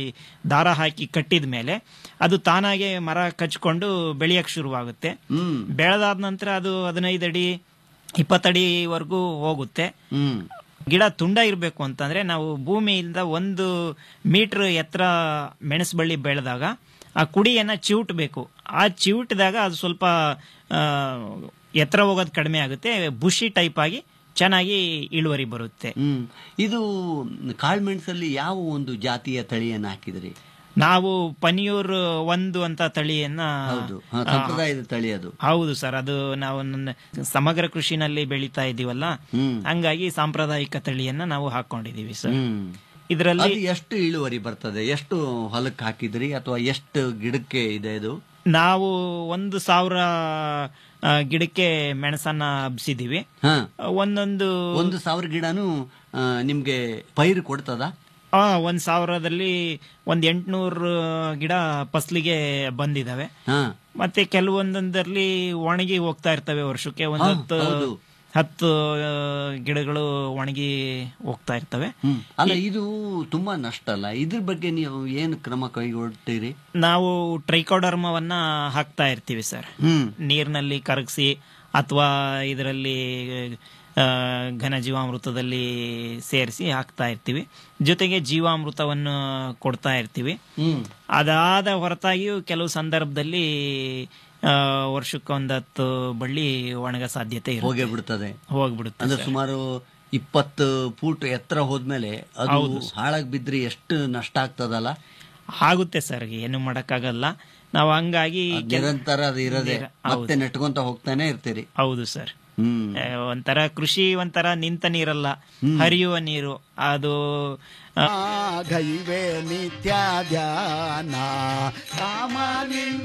ದಾರ ಹಾಕಿ ಕಟ್ಟಿದ ಮೇಲೆ ಅದು ತಾನಾಗೆ ಮರ ಕಚ್ಕೊಂಡು ಬೆಳೆಯಕ್ ಶುರುವಾಗುತ್ತೆ ಹ್ಮ್ ಬೆಳೆದಾದ ನಂತರ ಅದು ಹದಿನೈದು ಅಡಿ ಇಪ್ಪತ್ತಡಿವರೆಗೂ ಹೋಗುತ್ತೆ ಹ್ಮ್ ಗಿಡ ತುಂಡ ಇರಬೇಕು ಅಂತಂದ್ರೆ ನಾವು ಭೂಮಿಯಿಂದ ಒಂದು ಮೀಟರ್ ಎತ್ತರ ಮೆಣಸು ಬಳ್ಳಿ ಬೆಳೆದಾಗ ಆ ಕುಡಿಯನ್ನ ಚಿವುಟ್ಬೇಕು ಆ ಚಿವುಟಿದಾಗ ಅದು ಸ್ವಲ್ಪ ಆ, ಎತ್ತರ ಹೋಗೋದು ಕಡಿಮೆ ಆಗುತ್ತೆ ಬುಷಿ ಟೈಪ್ ಆಗಿ ಚೆನ್ನಾಗಿ ಇಳುವರಿ ಬರುತ್ತೆ ಹ್ಮ್ ಇದು ಕಾಳ್ಮೆಣಸಲ್ಲಿ ಯಾವ ಒಂದು ಜಾತಿಯ ತಳಿಯನ್ನು ಹಾಕಿದ್ರಿ ನಾವು ಪನಿಯೂರ್ ಒಂದು ಅಂತ ತಳಿಯನ್ನ ಹೌದು ಹಾ, ಆ, ಸಂಪ್ರದಾಯದ ತಳಿ ಅದು ಹೌದು ಸರ್ ಅದು ನಾವು ನನ್ನ ಸಮಗ್ರ ಕೃಷಿನಲ್ಲಿ ಬೆಳೀತಾ ಇದೀವಲ್ಲ ಹ್ಮ್ ಹಂಗಾಗಿ ಸಾಂಪ್ರದಾಯಿಕ ತಳಿಯನ್ನ ನಾವು ಹಾಕೊಂಡಿದೀವಿ ಸರ್ ಹ್ಮ್ ಇದರಲ್ಲಿ ಅದು ಎಷ್ಟು ಇಳುವರಿ ಬರ್ತದೆ ಎಷ್ಟು ಹೊಲಕ್ಕೆ ಹಾಕಿದ್ರಿ ಅಥವಾ ಎಷ್ಟು ಗಿಡಕ್ಕೆ ಇದೆ ಇದು ನಾವು ಒಂದು ಸಾವಿರ ಆ, ಗಿಡಕ್ಕೆ ಮೆಣಸನ್ನ ಹಬ್ಸಿದೀವಿ ಹಾ ಒಂದೊಂದು ಒಂದು ಸಾವಿರ ಗಿಡನು ಆ, ನಿಮ್ಗೆ ಪೈರು ಕೊಡ್ತದ ಆ, ಒಂದ್ ಸಾವಿರದಲ್ಲಿ ಒಂದ್ ಎಂಟ್ನೂರು ಗಿಡ ಫಸ್ಲಿಗೆ ಬಂದಿದಾವೆ ಹಾ ಮತ್ತೆ ಕೆಲವೊಂದೊಂದರಲ್ಲಿ ಒಣಗಿ ಹೋಗ್ತಾ ಇರ್ತವೆ ವರ್ಷಕ್ಕೆ ಒಂದ್ ಹಾ, ಹತ್ತು ಹೌದು. ಹತ್ತು ಆ, ಗಿಡಗಳು ಒಣಗಿ ಹೋಗ್ತಾ ಇರ್ತವೆ ಹ್ಮ್ ಅಲ್ಲ ಇದು ತುಂಬಾ ನಷ್ಟ ಅಲ್ಲ ಇದ್ರ ಬಗ್ಗೆ ನೀವು ಏನು ಕ್ರಮ ಕೈಗೊಳ್ತೀರಿ ನಾವು ಟ್ರೈಕೋಡರ್ಮವನ್ನ ಹಾಕ್ತಾ ಇರ್ತೀವಿ ಸರ್ ಹ್ಮ್ ನೀರಿನಲ್ಲಿ ಕರಗಿಸಿ ಅಥವಾ ಇದರಲ್ಲಿ ಆ, ಘನ ಜೀವಾಮೃತದಲ್ಲಿ ಸೇರಿಸಿ ಹಾಕ್ತಾ ಇರ್ತೀವಿ ಜೊತೆಗೆ ಜೀವಾಮೃತವನ್ನು ಕೊಡ್ತಾ ಇರ್ತೀವಿ ಹ್ಮ್ ಅದಾದ ಹೊರತಾಗಿಯೂ ಕೆಲವು ಸಂದರ್ಭದಲ್ಲಿ ಆ, ವರ್ಷಕ್ಕೊಂದು ಹತ್ತು ಬಳ್ಳಿ ಒಣಗ ಸಾಧ್ಯತೆ ಹೋಗೇ ಇರುತ್ತೆ ಬಿಡ್ತದೆ ಹೋಗ್ಬಿಡುತ್ತೆ ಅಂದ್ರೆ ಸರ್. ಸುಮಾರು ಇಪ್ಪತ್ತು ಫೂಟ್ ಎತ್ತರ ಹೋದ್ಮೇಲೆ ಅದು ಹೌದು ಸರ್. ಹಾಳಾಗಿ ಬಿದ್ರಿ ಎಷ್ಟು ನಷ್ಟ ಆಗ್ತದಲ್ಲ ಆಗುತ್ತೆ ಸರ್ ಏನು ಮಾಡಕ್ಕಾಗಲ್ಲ ನಾವು ಹಂಗಾಗಿ ಅದ್ ಕೆಲ- ನಿರಂತರ ಅದು ಇರದೆ ನಿರ- ಹೌದು. ಮತ್ತೆ ನೆಟ್ಕೊಂತ ಹೋಗ್ತಾನೆ ಇರ್ತೀರಿ ಹೌದು ಸರ್ ಹ್ಮ್ ಆ, ಒಂಥರ ಕೃಷಿ ಒಂಥರ ನಿಂತ ನೀರಲ್ಲ ಹರಿಯುವ ನೀರು ಅದು ಆ, ಗೈವೆ ನಿತ್ಯ ಧ್ಯಾನ ರಾಮ ನಿನ್ನ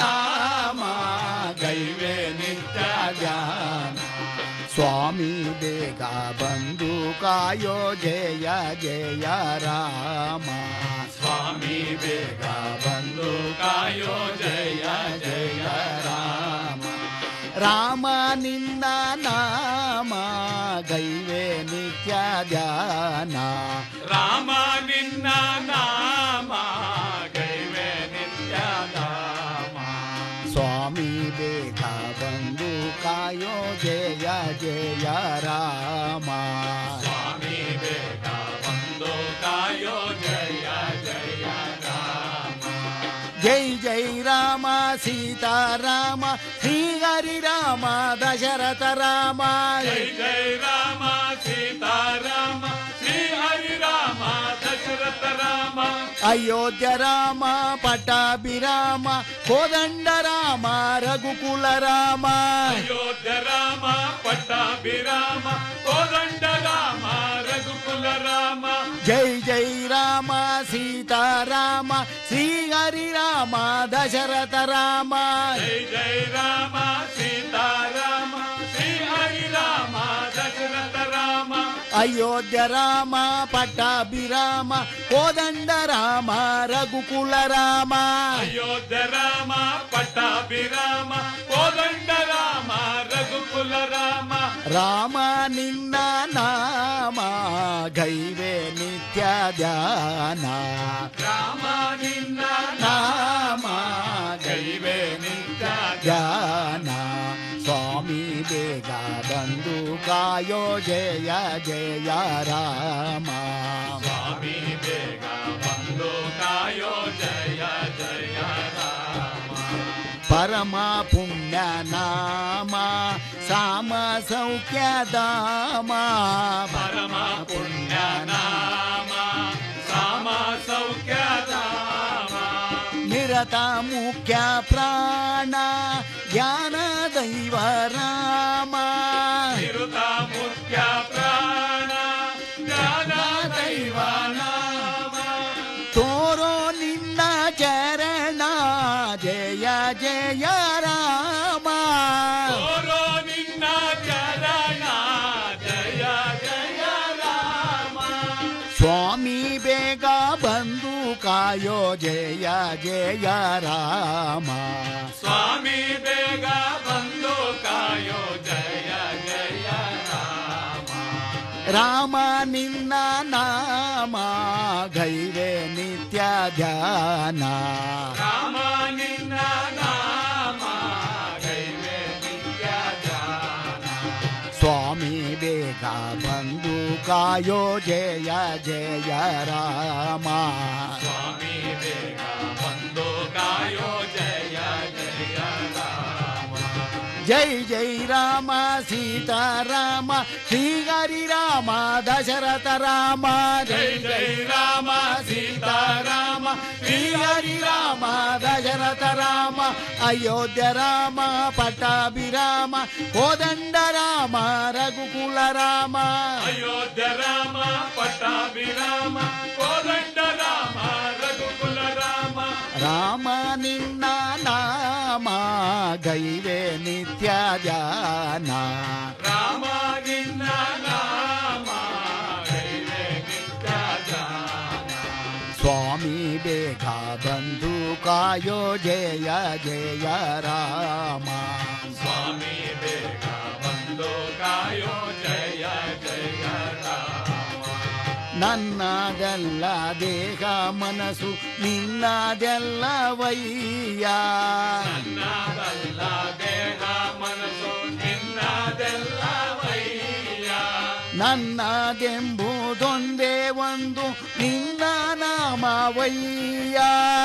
ನಾಮ ಗೈವೆ ನಿತ್ಯ ಧ್ಯಾನ ಸ್ವಾಮಿ ಬೇಗ ಬಂದು ಕಾಯೋ ಜಯ ಜಯ ರಾಮ ಸ್ವಾಮಿ ಬೇಗ ಬಂದು ಕಾಯೋ ಜಯ ಜಯ ರಾಮ ರಾಮ ನಿನ್ನ ನಾಮ ಗೈವೆ ನಿತ್ಯ ಧ್ಯಾನ ರಾಮ ನಿನ್ನ ನಾಮ ಗೈವೆ ನಿತ್ಯ ನಾಮ ಸ್ವಾಮಿ ಬೇಗ ಬಂದು ಕಾಯೋ ಜಯ ಜಯ ರಾಮ ಸ್ವಾಮಿ ಬೇಗ ಬಂದು ಕಾಯೋ ಜಯ ಜಯ ರಾಮ ಜೈ ಜೈ ರಾಮ ಸೀತಾರಾಮ ಶ್ರೀ ಹರಿ ರಾಮ ದಶರಥ ರಾಮ ಜೈ ಜೈ ರಾಮ ಸೀತಾರಾಮ ಶ್ರೀ ಹರಿ ರಾಮ ದಶರಥ ರಾಮ ಅಯೋಧ್ಯ ರಾಮ ಪಟ್ಟಾಭಿರಾಮ ಕೋದಂಡ ರಾಮ ರಘುಕುಲ ರಾಮ ಅಯೋಧ್ಯ ರಾಮ ಪಟ್ಟಾಭಿರಾಮ ಕೋದಂಡ ರಾಮ ರಘುಕುಲ ರಾಮ ಜೈ ಜೈ ರಾಮ ಸೀತಾರಾಮ ಶ್ರೀ ಹರಿ ರಾಮ ದಶರಥ ರಾಮ ಜೈ ಜೈ ರಾಮ ಸೀತಾರಾಮ ಶ್ರೀ ಹರಿ ರಾಮ ದಶರಥ ರಾಮ ಅಯೋಧ್ಯ ರಾಮ ಪಟ್ಟಾಭಿರಾಮ ಕೋದಂಡ ರಾಮ ರಘುಕುಲ ರಾಮ ಅಯೋಧ್ಯ ರಾಮ ಪಟ್ಟಾಭಿರಾಮ ಕೋದಂಡ ರಾಮ ರಘುಕುಲ ರಾಮ ರಾಮ ನಿನ್ನ ನಾಮ ಗೈವೆ ನಿತ್ಯ ಧ್ಯಾನ ರಾಮ ನಿನ್ನ ನಾಮ ಗೈವೆ ನಿತ್ಯ ಧ್ಯಾನ ಸ್ವಾಮಿ ಬೇಗ ಬಂದು ಕಾಯೋ ಜಯ ಜಯ ರಾಮ ಸ್ವಾಮಿ ಬೇಗ ಬಂದು ಕಾಯೋ ಜಯ ಜಯ ರಾಮ ಪರಮ ಪುಣ್ಯ ನಾಮ ಸಾಮ ಸೌಖ್ಯ ಧಾಮ ಪರಮ ಪುಣ್ಯ ನಾಮ ಸಾಮ ಸೌಖ್ಯ ಧಾಮ ನಿರತ ಮುಖ್ಯ ಪ್ರಾಣ ಜ್ಞಾನ ದೈವ ರಾಮ ನಿರುತ ಮುಖ್ಯ ಪ್ರಾಣ ಜ್ಞಾನ ದೈವ ನಾಮ ತೋರೋ ನಿನ್ನ ಚರಣ ಜಯ ಜಯ ರಾಮ ಓರೋ ನಿನ್ನ ಚರಣ ಜಯ ಜಯ ರಾಮ ಸ್ವಾಮಿ ಬೇಗ ಬಂದು ಕಾಯೋ ಜಯ ಜಯ ರಾಮ ಸ್ವಾಮಿ ಬೇಗ ಬಂದು ಕಾಯೋ ಜಯ ಜಯ ರಾಮ ರಾಮ ನಿನ್ನ ನಾಮ ಗೈವೆ ನಿತ್ಯ ಧ್ಯಾನ ರಾಮ ನಿನ್ನ ನಾಮ ಗೈವೆ ನಿತ್ಯ ಧ್ಯಾನ ಸ್ವಾಮಿ ಬೇಗ ಬಂದು ಕಾಯೋ ಜಯ ಜಯ ರಾಮ ಸ್ವಾಮಿ ಬೇಗ ಬಂದು ಕಾಯೋ ಜಯ ಜಯ ರಾಮ ಜೈ ಜೈ ರಾಮ ಸೀತಾರಾಮ ಶ್ರೀ ಹರಿ ರಾಮ ದಶರಥ ರಾಮ ಜೈ ಜೈ ರಾಮ ಸೀತಾರಾಮ ಶ್ರೀ ಹರಿ ರಾಮ ದಶರಥ ರಾಮ ಅಯೋಧ್ಯ ರಾಮ ಪಟ್ಟಾಭಿರಾಮ ಕೋದಂಡ ರಾಮ ರಘುಕುಲ ರಾಮ ಅಯೋಧ್ಯ ರಾಮ ಪಟ್ಟಾಭಿರಾಮ ಕೋದಂಡ ರಾಮ ರಘುಕುಲ ರಾಮ ರಾಮ ನಿನ್ನ ನಾಮ ಗೈವೆ ನಿತ್ಯ ಧ್ಯಾನ ರಾಮ ನಿನ್ನ ನಾಮ ಗೈವೆ ನಿತ್ಯ ಧ್ಯಾನ ಸ್ವಾಮಿ ಬೇಗ ಬಂದು ಕಾಯೋ ಜಯ ಜಯ ರಾಮ ಸ್ವಾಮಿ ಬೇಗ ಬಂದು ಕಾಯೋ ಜಯ ಜಯ ರಾಮ ನನ್ನದೆಲ್ಲ ದೇಹ ಮನಸ್ಸು ನಿನ್ನದೆಲ್ಲವಯ್ಯ ನನ್ನದಲ್ಲ ದೇಹ ಮನಸ್ಸು ನಿನ್ನದೆಲ್ಲ ವಯ್ಯ ನನ್ನದೆಂಬುದೊಂದೇ ಒಂದು ನಿನ್ನ ನಾಮವಯ್ಯ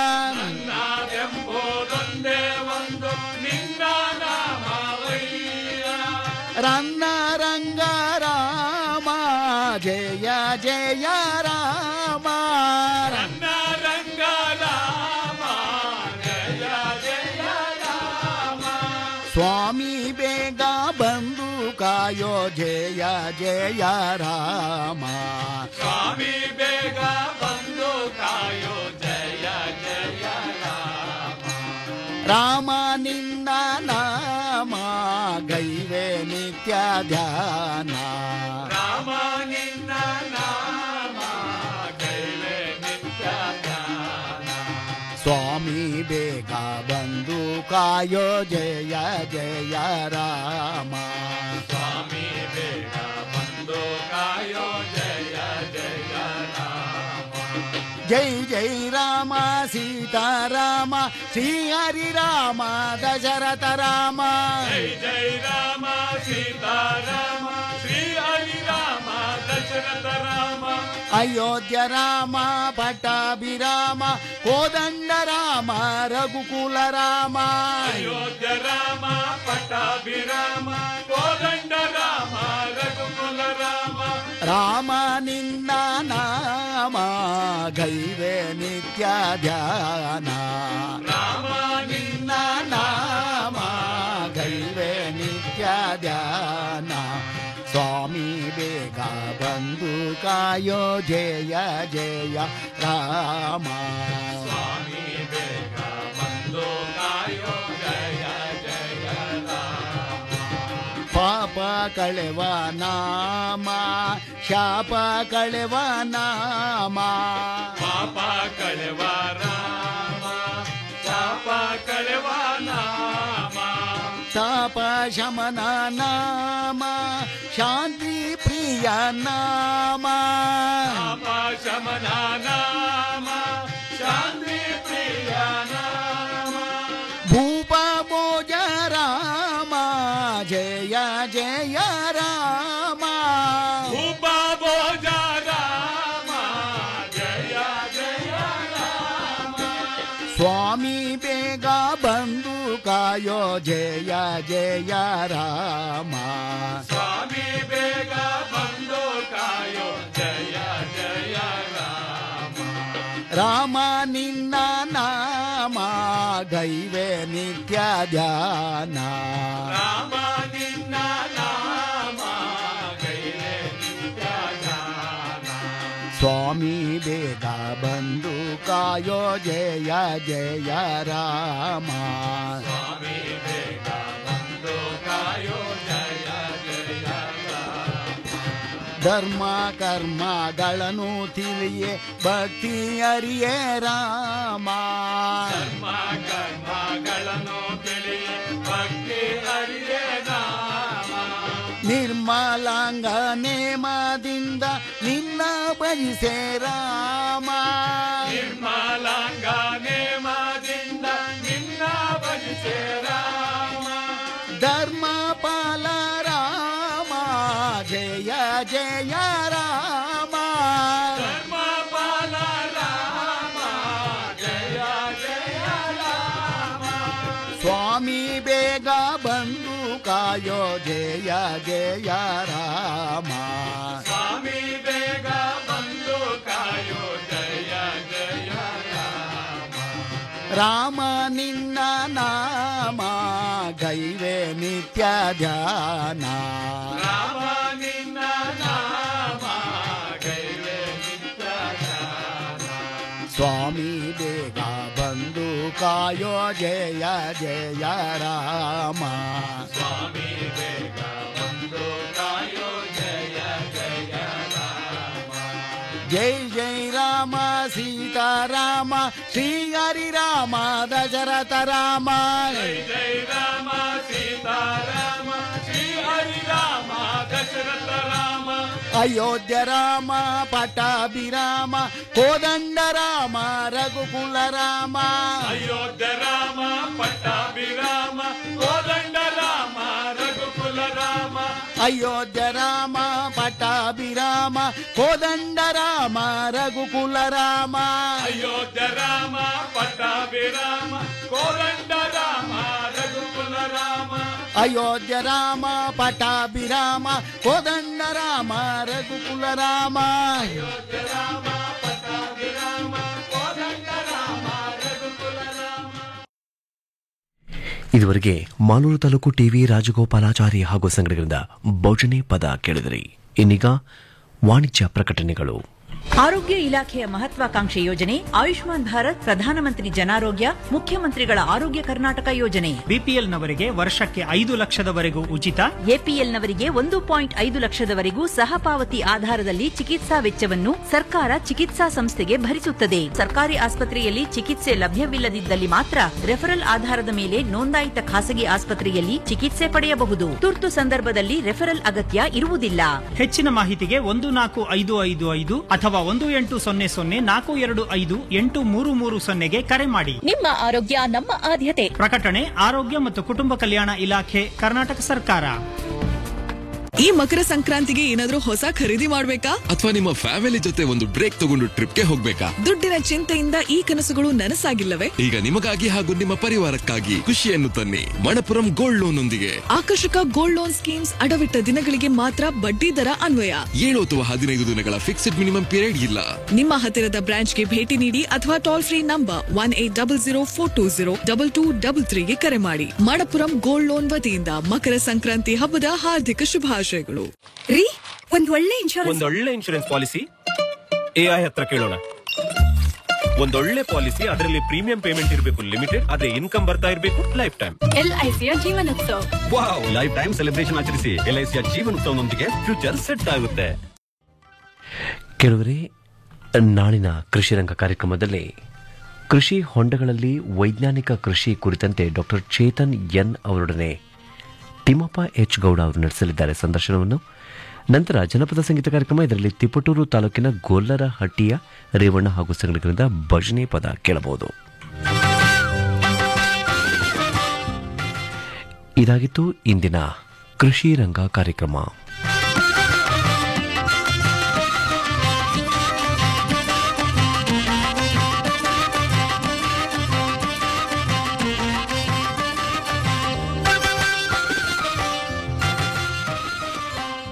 ನನ್ನದೆಂಬುದೊಂದೇ ಒಂದು ನಿನ್ನ ನಾಮ ವಯ್ಯ ರನ್ನ ರಂಗ ರಾಮ ಜಯ ಜಯ ರಾಮ ನನ್ನ ರಂಗ ರಾಮ ಜಯ ಜಯ ರಾಮ ಸ್ವಾಮಿ ಬೇಗ ಬಂದು ಕಾಯೋ ಜಯ ಜಯ ರಾಮ ಸ್ವಾಮಿ ಬೇಗ ಬಂದು ಕಾಯೋ ಜಯ ಜಯ ರಾಮ ರಾಮ ನಿನ್ನ ನಾಮ ಗೈವೆ ನಿತ್ಯ ಧ್ಯಾನ ರಾಮ ನಿನ್ನ ನಾಮ ಗೈವೆ ನಿತ್ಯ ಧ್ಯಾನ ಸ್ವಾಮಿ ಬೇಗ ಬಂದು ಕಾಯೋ ಜಯ ಜಯ ರಾಮ ಸ್ವಾಮಿ ಬೇಗ ಬಂದು ಕಾಯೋ ಜಯ ಜಯ ರಾಮ ಜೈ ಜೈ ರಾಮ ಸೀತಾರಾಮ ಶ್ರೀ ಹರಿ ರಾಮ ದಶರಥ ರಾಮ ಜೈ ಜೈ ರಾಮ ಸೀತಾರಾಮ ಶ್ರೀ ಹರಿ ರಾಮ ದಶರಥ ರಾಮ ಅಯೋಧ್ಯ ರಾಮ ಪಟ್ಟಾಭಿರಾಮ ಕೋದಂಡ ರಾಮ ರಘುಕುಲ ರಾಮ ಅಯೋಧ್ಯ ರಾಮ ಪಟ್ಟಾಭಿರಾಮ ಕೋದಂಡ ರಾಮ ರಘುಕುಲ ರಾಮ ರಾಮ ನಿನ್ನ ನಾಮ ಗೈವೆ ನಿತ್ಯ ಧ್ಯಾನ ರಾಮ ನಿನ್ನ ನಾಮ ಗೈವೆ ನಿತ್ಯ ಧ್ಯಾನ ಸ್ವಾಮಿ ಬೇಗ ಬಂದು ಕಾಯೋ ಜಯ ಜಯ ರಾಮ ಸ್ವಾಮಿ ಬೇಗ ಬಂದು ಕಾಯೋ ಜಯ ಜಯ ಪಾಪ ಕಳೆವ ನಾಮ ಶಾಪ ಕಳೆವ ನಾಮ ಪಾಪ ಕಳೆವ ರಾಮ ಶಾಪ ಕಳೆವ ನಾಮ ತಾಪ ಶಮನ ನಾಮ ಶಾಂತಿ ಪ್ರಿಯ ನಾಮ ಪಾಪ ಶಮನ ನಾಮ ಶಾಂತಿ ಪ್ರಿಯ ನಾಮ ಭೂಪ ಭೋಜ ರಾಮ ಜಯ ಜಯ ರಾಮ ಭೂಪ ಭೋಜ ರಾಮ ಜಯ ಜಯ ರಾಮ ಸ್ವಾಮಿ ಬೇಗ ಬಂದು ಕಾಯೋ ಜಯ ಜಯ ರಾಮ ಸ್ವಾಮಿ ಬೇಗ ಬಂದು ಕಾಯೋ ಜಯ ಜಯ ರಾಮ ರಾಮ ನಿನ್ನ ನಾಮ ಗೈವೆ ನಿತ್ಯ ಧ್ಯಾನ ರಾಮ ನಿನ್ನ ನಾಮ ಗೈರೆ ನಿತ್ಯ ಧ್ಯಾನ ಸ್ವಾಮಿ ಬೇಗ ಬಂದು ಕಾಯೋ ಜಯ ಜಯ ರಾಮ ಸ್ವಾಮಿ ಬೇಗ ಬಂದು ಕಾಯೋ ಜಯ ಜಯ ರಾಮ ಧರ್ಮ ಕರ್ಮಗಳನ್ನು ತಿಳಿಯೇ ಭಕ್ತಿ ಅರಿಯೇ ರಾಮ ಧರ್ಮ ಕರ್ಮಗಳನ್ನು ತಿಳಿ ಭಕ್ತಿ ಹರಿಯೇ ನಾಮ ನಿರ್ಮಲಾಂಗ ನೇಮದಿಂದ ನಿನ್ನ ಭಜಿಸೆ ರಾಮ ನಿರ್ಮಲಾಂಗ ನೇಮದಿಂದ ನಿನ್ನ ಭಜಿಸೆ ರಾಮ ಧರ್ಮ ಪಾಲ ರಾಮ ಜಯ ಜಯ ರಾಮ ಧರ್ಮ ಪಾಲ ರಾಮ ಜಯ ಜಯ ರಾಮ ಸ್ವಾಮಿ ಬೇಗ ಬಂದು ಕಾಯೋ ಜಯ ಜಯ ರಾಮ ಸ್ವಾಮಿ ಬೇಗ ಬಂದು ಕಾಯೋ ಜಯ ಜಯ ರಾಮ ರಾಮ ನಿನ್ನ ನಾಮ ಗೈವೆ ನಿತ್ಯ ಧ್ಯಾನ ರಾಮ ನಿನ್ನ ನಾಮ ಗೈವೆ ನಿತ್ಯ ಧ್ಯಾನ ಸ್ವಾಮಿ ಬೇಗ ಬಂದು ಕಾಯೋ ಜಯ ಜಯ ರಾಮ ಸ್ವಾಮಿ ಬೇಗ ಬಂದು ಕಾಯೋ ಜಯ ಜಯ ರಾಮ ಜೈ ಜೈ ರಾಮ ಸೀತಾರಾಮ ಶ್ರೀ ಹರಿ ರಾಮ ದಶರಥ ರಾಮ ಜೈ ಜೈ ರಾಮ ಸೀತಾರಾಮ ಶ್ರೀ ಹರಿ ರಾಮ ದಶರಥ ರಾಮ ಅಯೋಧ್ಯ ರಾಮ ಪಟ್ಟಾಭಿರಾಮ ಕೋದಂಡ ರಾಮ ರಘುಕುಲ ರಾಮ ಅಯೋಧ್ಯ ರಾಮ ಪಟ್ಟಾಭಿರಾಮ ಕೋದಂಡ ರಾಮ ರಘುಕುಲ ರಾಮ ಅಯೋಧ್ಯ ರಾಮ ಪಟ್ಟಾಭಿರಾಮ ಕೋದಂಡ ರಾಮ ರಘುಕುಲ ರಾಮ ಅಯೋಧ್ಯ ರಾಮ ಪಟ್ಟಾಭಿರಾಮ ಕೋದಂಡ ರಾಮ ರಘುಕುಲ ರಾಮ ಅಯೋಧ್ಯ ರಾಮ ಪಟ್ಟಾಭಿರಾಮ ಕೋದಂಡ ರಾಮ ರಘುಕುಲ ರಾಮ ಅಯೋಧ್ಯ ರಾಮ ಪಟ್ಟಾಭಿರಾಮ ಕೋದಂಡ ರಾಮ ರಘುಕುಲ ರಾಮ ಇದುವರೆಗೆ ಮಾಲೂರು ತಾಲೂಕು ಟಿವಿ ರಾಜಗೋಪಾಲಾಚಾರಿ ಹಾಗೂ ಸಂಘಟನೆಗಳಿಂದ ಭೋಜನೆ ಪದ ಕೇಳಿದಿರಿ ಇನ್ನೀಗ ವಾಣಿಜ್ಯ ಪ್ರಕಟಣೆಗಳು ಆರೋಗ್ಯ ಇಲಾಖೆಯ ಮಹತ್ವಾಕಾಂಕ್ಷೆ ಯೋಜನೆ ಆಯುಷ್ಮಾನ್ ಭಾರತ್ ಪ್ರಧಾನಮಂತ್ರಿ ಜನಾರೋಗ್ಯ ಮುಖ್ಯಮಂತ್ರಿಗಳ ಆರೋಗ್ಯ ಕರ್ನಾಟಕ ಯೋಜನೆ ಬಿಪಿಎಲ್ನವರಿಗೆ ವರ್ಷಕ್ಕೆ ಐದು ಲಕ್ಷದವರೆಗೂ ಉಚಿತ ಎಪಿಎಲ್ನವರಿಗೆ ಒಂದು ಪಾಯಿಂಟ್ ಐದು ಲಕ್ಷದವರೆಗೂ ಸಹಪಾವತಿ ಆಧಾರದಲ್ಲಿ ಚಿಕಿತ್ಸಾ ವೆಚ್ಚವನ್ನು ಸರ್ಕಾರ ಚಿಕಿತ್ಸಾ ಸಂಸ್ಥೆಗೆ ಭರಿಸುತ್ತದೆ ಸರ್ಕಾರಿ ಆಸ್ಪತ್ರೆಯಲ್ಲಿ ಚಿಕಿತ್ಸೆ ಲಭ್ಯವಿಲ್ಲದಿದ್ದಲ್ಲಿ ಮಾತ್ರ ರೆಫರಲ್ ಆಧಾರದ ಮೇಲೆ ನೋಂದಾಯಿತ ಖಾಸಗಿ ಆಸ್ಪತ್ರೆಯಲ್ಲಿ ಚಿಕಿತ್ಸೆ ಪಡೆಯಬಹುದು ತುರ್ತು ಸಂದರ್ಭದಲ್ಲಿ ರೆಫರಲ್ ಅಗತ್ಯ ಇರುವುದಿಲ್ಲ ಹೆಚ್ಚಿನ ಮಾಹಿತಿಗೆ ಒಂದು ನಾಲ್ಕು ಐದು ಐದು ಐದು ಅಥವಾ ಒಂದು ಎಂಟು ಸೊನ್ನೆ ಸೊನ್ನೆ ನಾಲ್ಕು ಎರಡು ಐದು ಎಂಟು ಮೂರು ಮೂರು ಸೊನ್ನೆಗೆ ಕರೆ ಮಾಡಿ ನಿಮ್ಮ ಆರೋಗ್ಯ ನಮ್ಮ ಆದ್ಯತೆ ಪ್ರಕಟಣೆ ಆರೋಗ್ಯ ಮತ್ತು ಕುಟುಂಬ ಕಲ್ಯಾಣ ಇಲಾಖೆ ಕರ್ನಾಟಕ ಸರ್ಕಾರ ಈ ಮಕರ ಸಂಕ್ರಾಂತಿಗೆ ಏನಾದ್ರೂ ಹೊಸ ಖರೀದಿ ಮಾಡ್ಬೇಕಾ ಅಥವಾ ನಿಮ್ಮ ಫ್ಯಾಮಿಲಿ ಜೊತೆ ಒಂದು ಬ್ರೇಕ್ ತಗೊಂಡು ಟ್ರಿಪ್ಗೆ ಹೋಗ್ಬೇಕಾ ದುಡ್ಡಿನ ಚಿಂತೆಯಿಂದ ಈ ಕನಸುಗಳು ನನಸಾಗಿಲ್ಲವೇ ಈಗ ನಿಮಗಾಗಿ ಹಾಗೂ ನಿಮ್ಮ ಪರಿವಾರಕ್ಕಾಗಿ ಖುಷಿಯನ್ನು ತನ್ನಿ ಮಣಪುರಂ ಗೋಲ್ಡ್ ಲೋನ್ ಒಂದಿಗೆ ಆಕರ್ಷಕ ಗೋಲ್ಡ್ ಲೋನ್ ಸ್ಕೀಮ್ಸ್ ಅಡವಿಟ್ಟ ದಿನಗಳಿಗೆ ಮಾತ್ರ ಬಡ್ಡಿ ದರ ಅನ್ವಯ ಏಳು ಅಥವಾ ಹದಿನೈದು ದಿನಗಳ ಫಿಕ್ಸ್ಡ್ ಮಿನಿಮಮ್ ಪೀರಿಯಡ್ ಇಲ್ಲ ನಿಮ್ಮ ಹತ್ತಿರದ ಬ್ರಾಂಚ್ಗೆ ಭೇಟಿ ನೀಡಿ ಅಥವಾ toll free number one eight double zero four two zero double two double ತ್ರೀಗೆ ಕರೆ ಮಾಡಿ ಮಣಪುರಂ ಗೋಲ್ಡ್ ಲೋನ್ ವತಿಯಿಂದ ಮಕರ ಸಂಕ್ರಾಂತಿ ಹಬ್ಬದ ಹಾರ್ದಿಕ ಶುಭಾಶಯಗಳು ರೀ ಒಂದ್ ಒಳ್ಳೆ ಇನ್ಶೂರೆನ್ಸ್ ಒಂದೊಳ್ಳೆ ಇನ್ಶೂರೆನ್ಸ್ ಪಾಲಿಸಿ ಎಐ ಹತ್ರ ಕೇಳೋಣ ಒಂದೊಳ್ಳೆ ಪಾಲಿಸಿ ಅದರಲ್ಲಿ ಪ್ರೀಮಿಯಂ ಪೇಮೆಂಟ್ ಇರಬೇಕು ಲಿಮಿಟೆಡ್ ಅದೇ ಇನ್ಕಮ್ ಬರ್ತಾ ಇರಬೇಕು ಲೈಫ್ ಟೈಮ್ ಎಲ್ಐಸಿಯ Jeevan Utsav wow life time celebration ಆಚರಿಸಿ ಎಲ್ಐಸಿಯ ಜೀವನೋತ್ಸವನೊಂದಿಗೆ ಫ್ಯೂಚರ್ ಸೆಟ್ ಆಗುತ್ತೆ ಕೆಲವರೇ ನಾಳಿನ ಕೃಷಿ ರಂಗ ಕಾರ್ಯಕ್ರಮದಲ್ಲಿ ಕೃಷಿ ಹೊಂಡಗಳಲ್ಲಿ ವೈಜ್ಞಾನಿಕ ಕೃಷಿ ಕುರಿತಂತೆ ಡಾಕ್ಟರ್ ಚೇತನ್ ಎನ್ ಅವರೊಡನೆ ತಿಮ್ಮಪ್ಪ ಎಚ್ ಗೌಡ ಅವರು ನಡೆಸಲಿದ್ದಾರೆ ಸಂದರ್ಶನವನ್ನು ನಂತರ ಜನಪದ ಸಂಗೀತ ಕಾರ್ಯಕ್ರಮ ಇದರಲ್ಲಿ ತಿಪಟೂರು ತಾಲೂಕಿನ ಗೊಲ್ಲರ ಹಟ್ಟಿಯ ರೇವಣ್ಣ ಹಾಗೂ ಸಂಘಟಕರಿಂದ ಭಜನೆ ಪದ ಕೇಳಬಹುದು ಇದಾಗಿತ್ತು ಇಂದಿನ ಕೃಷಿ ರಂಗ ಕಾರ್ಯಕ್ರಮ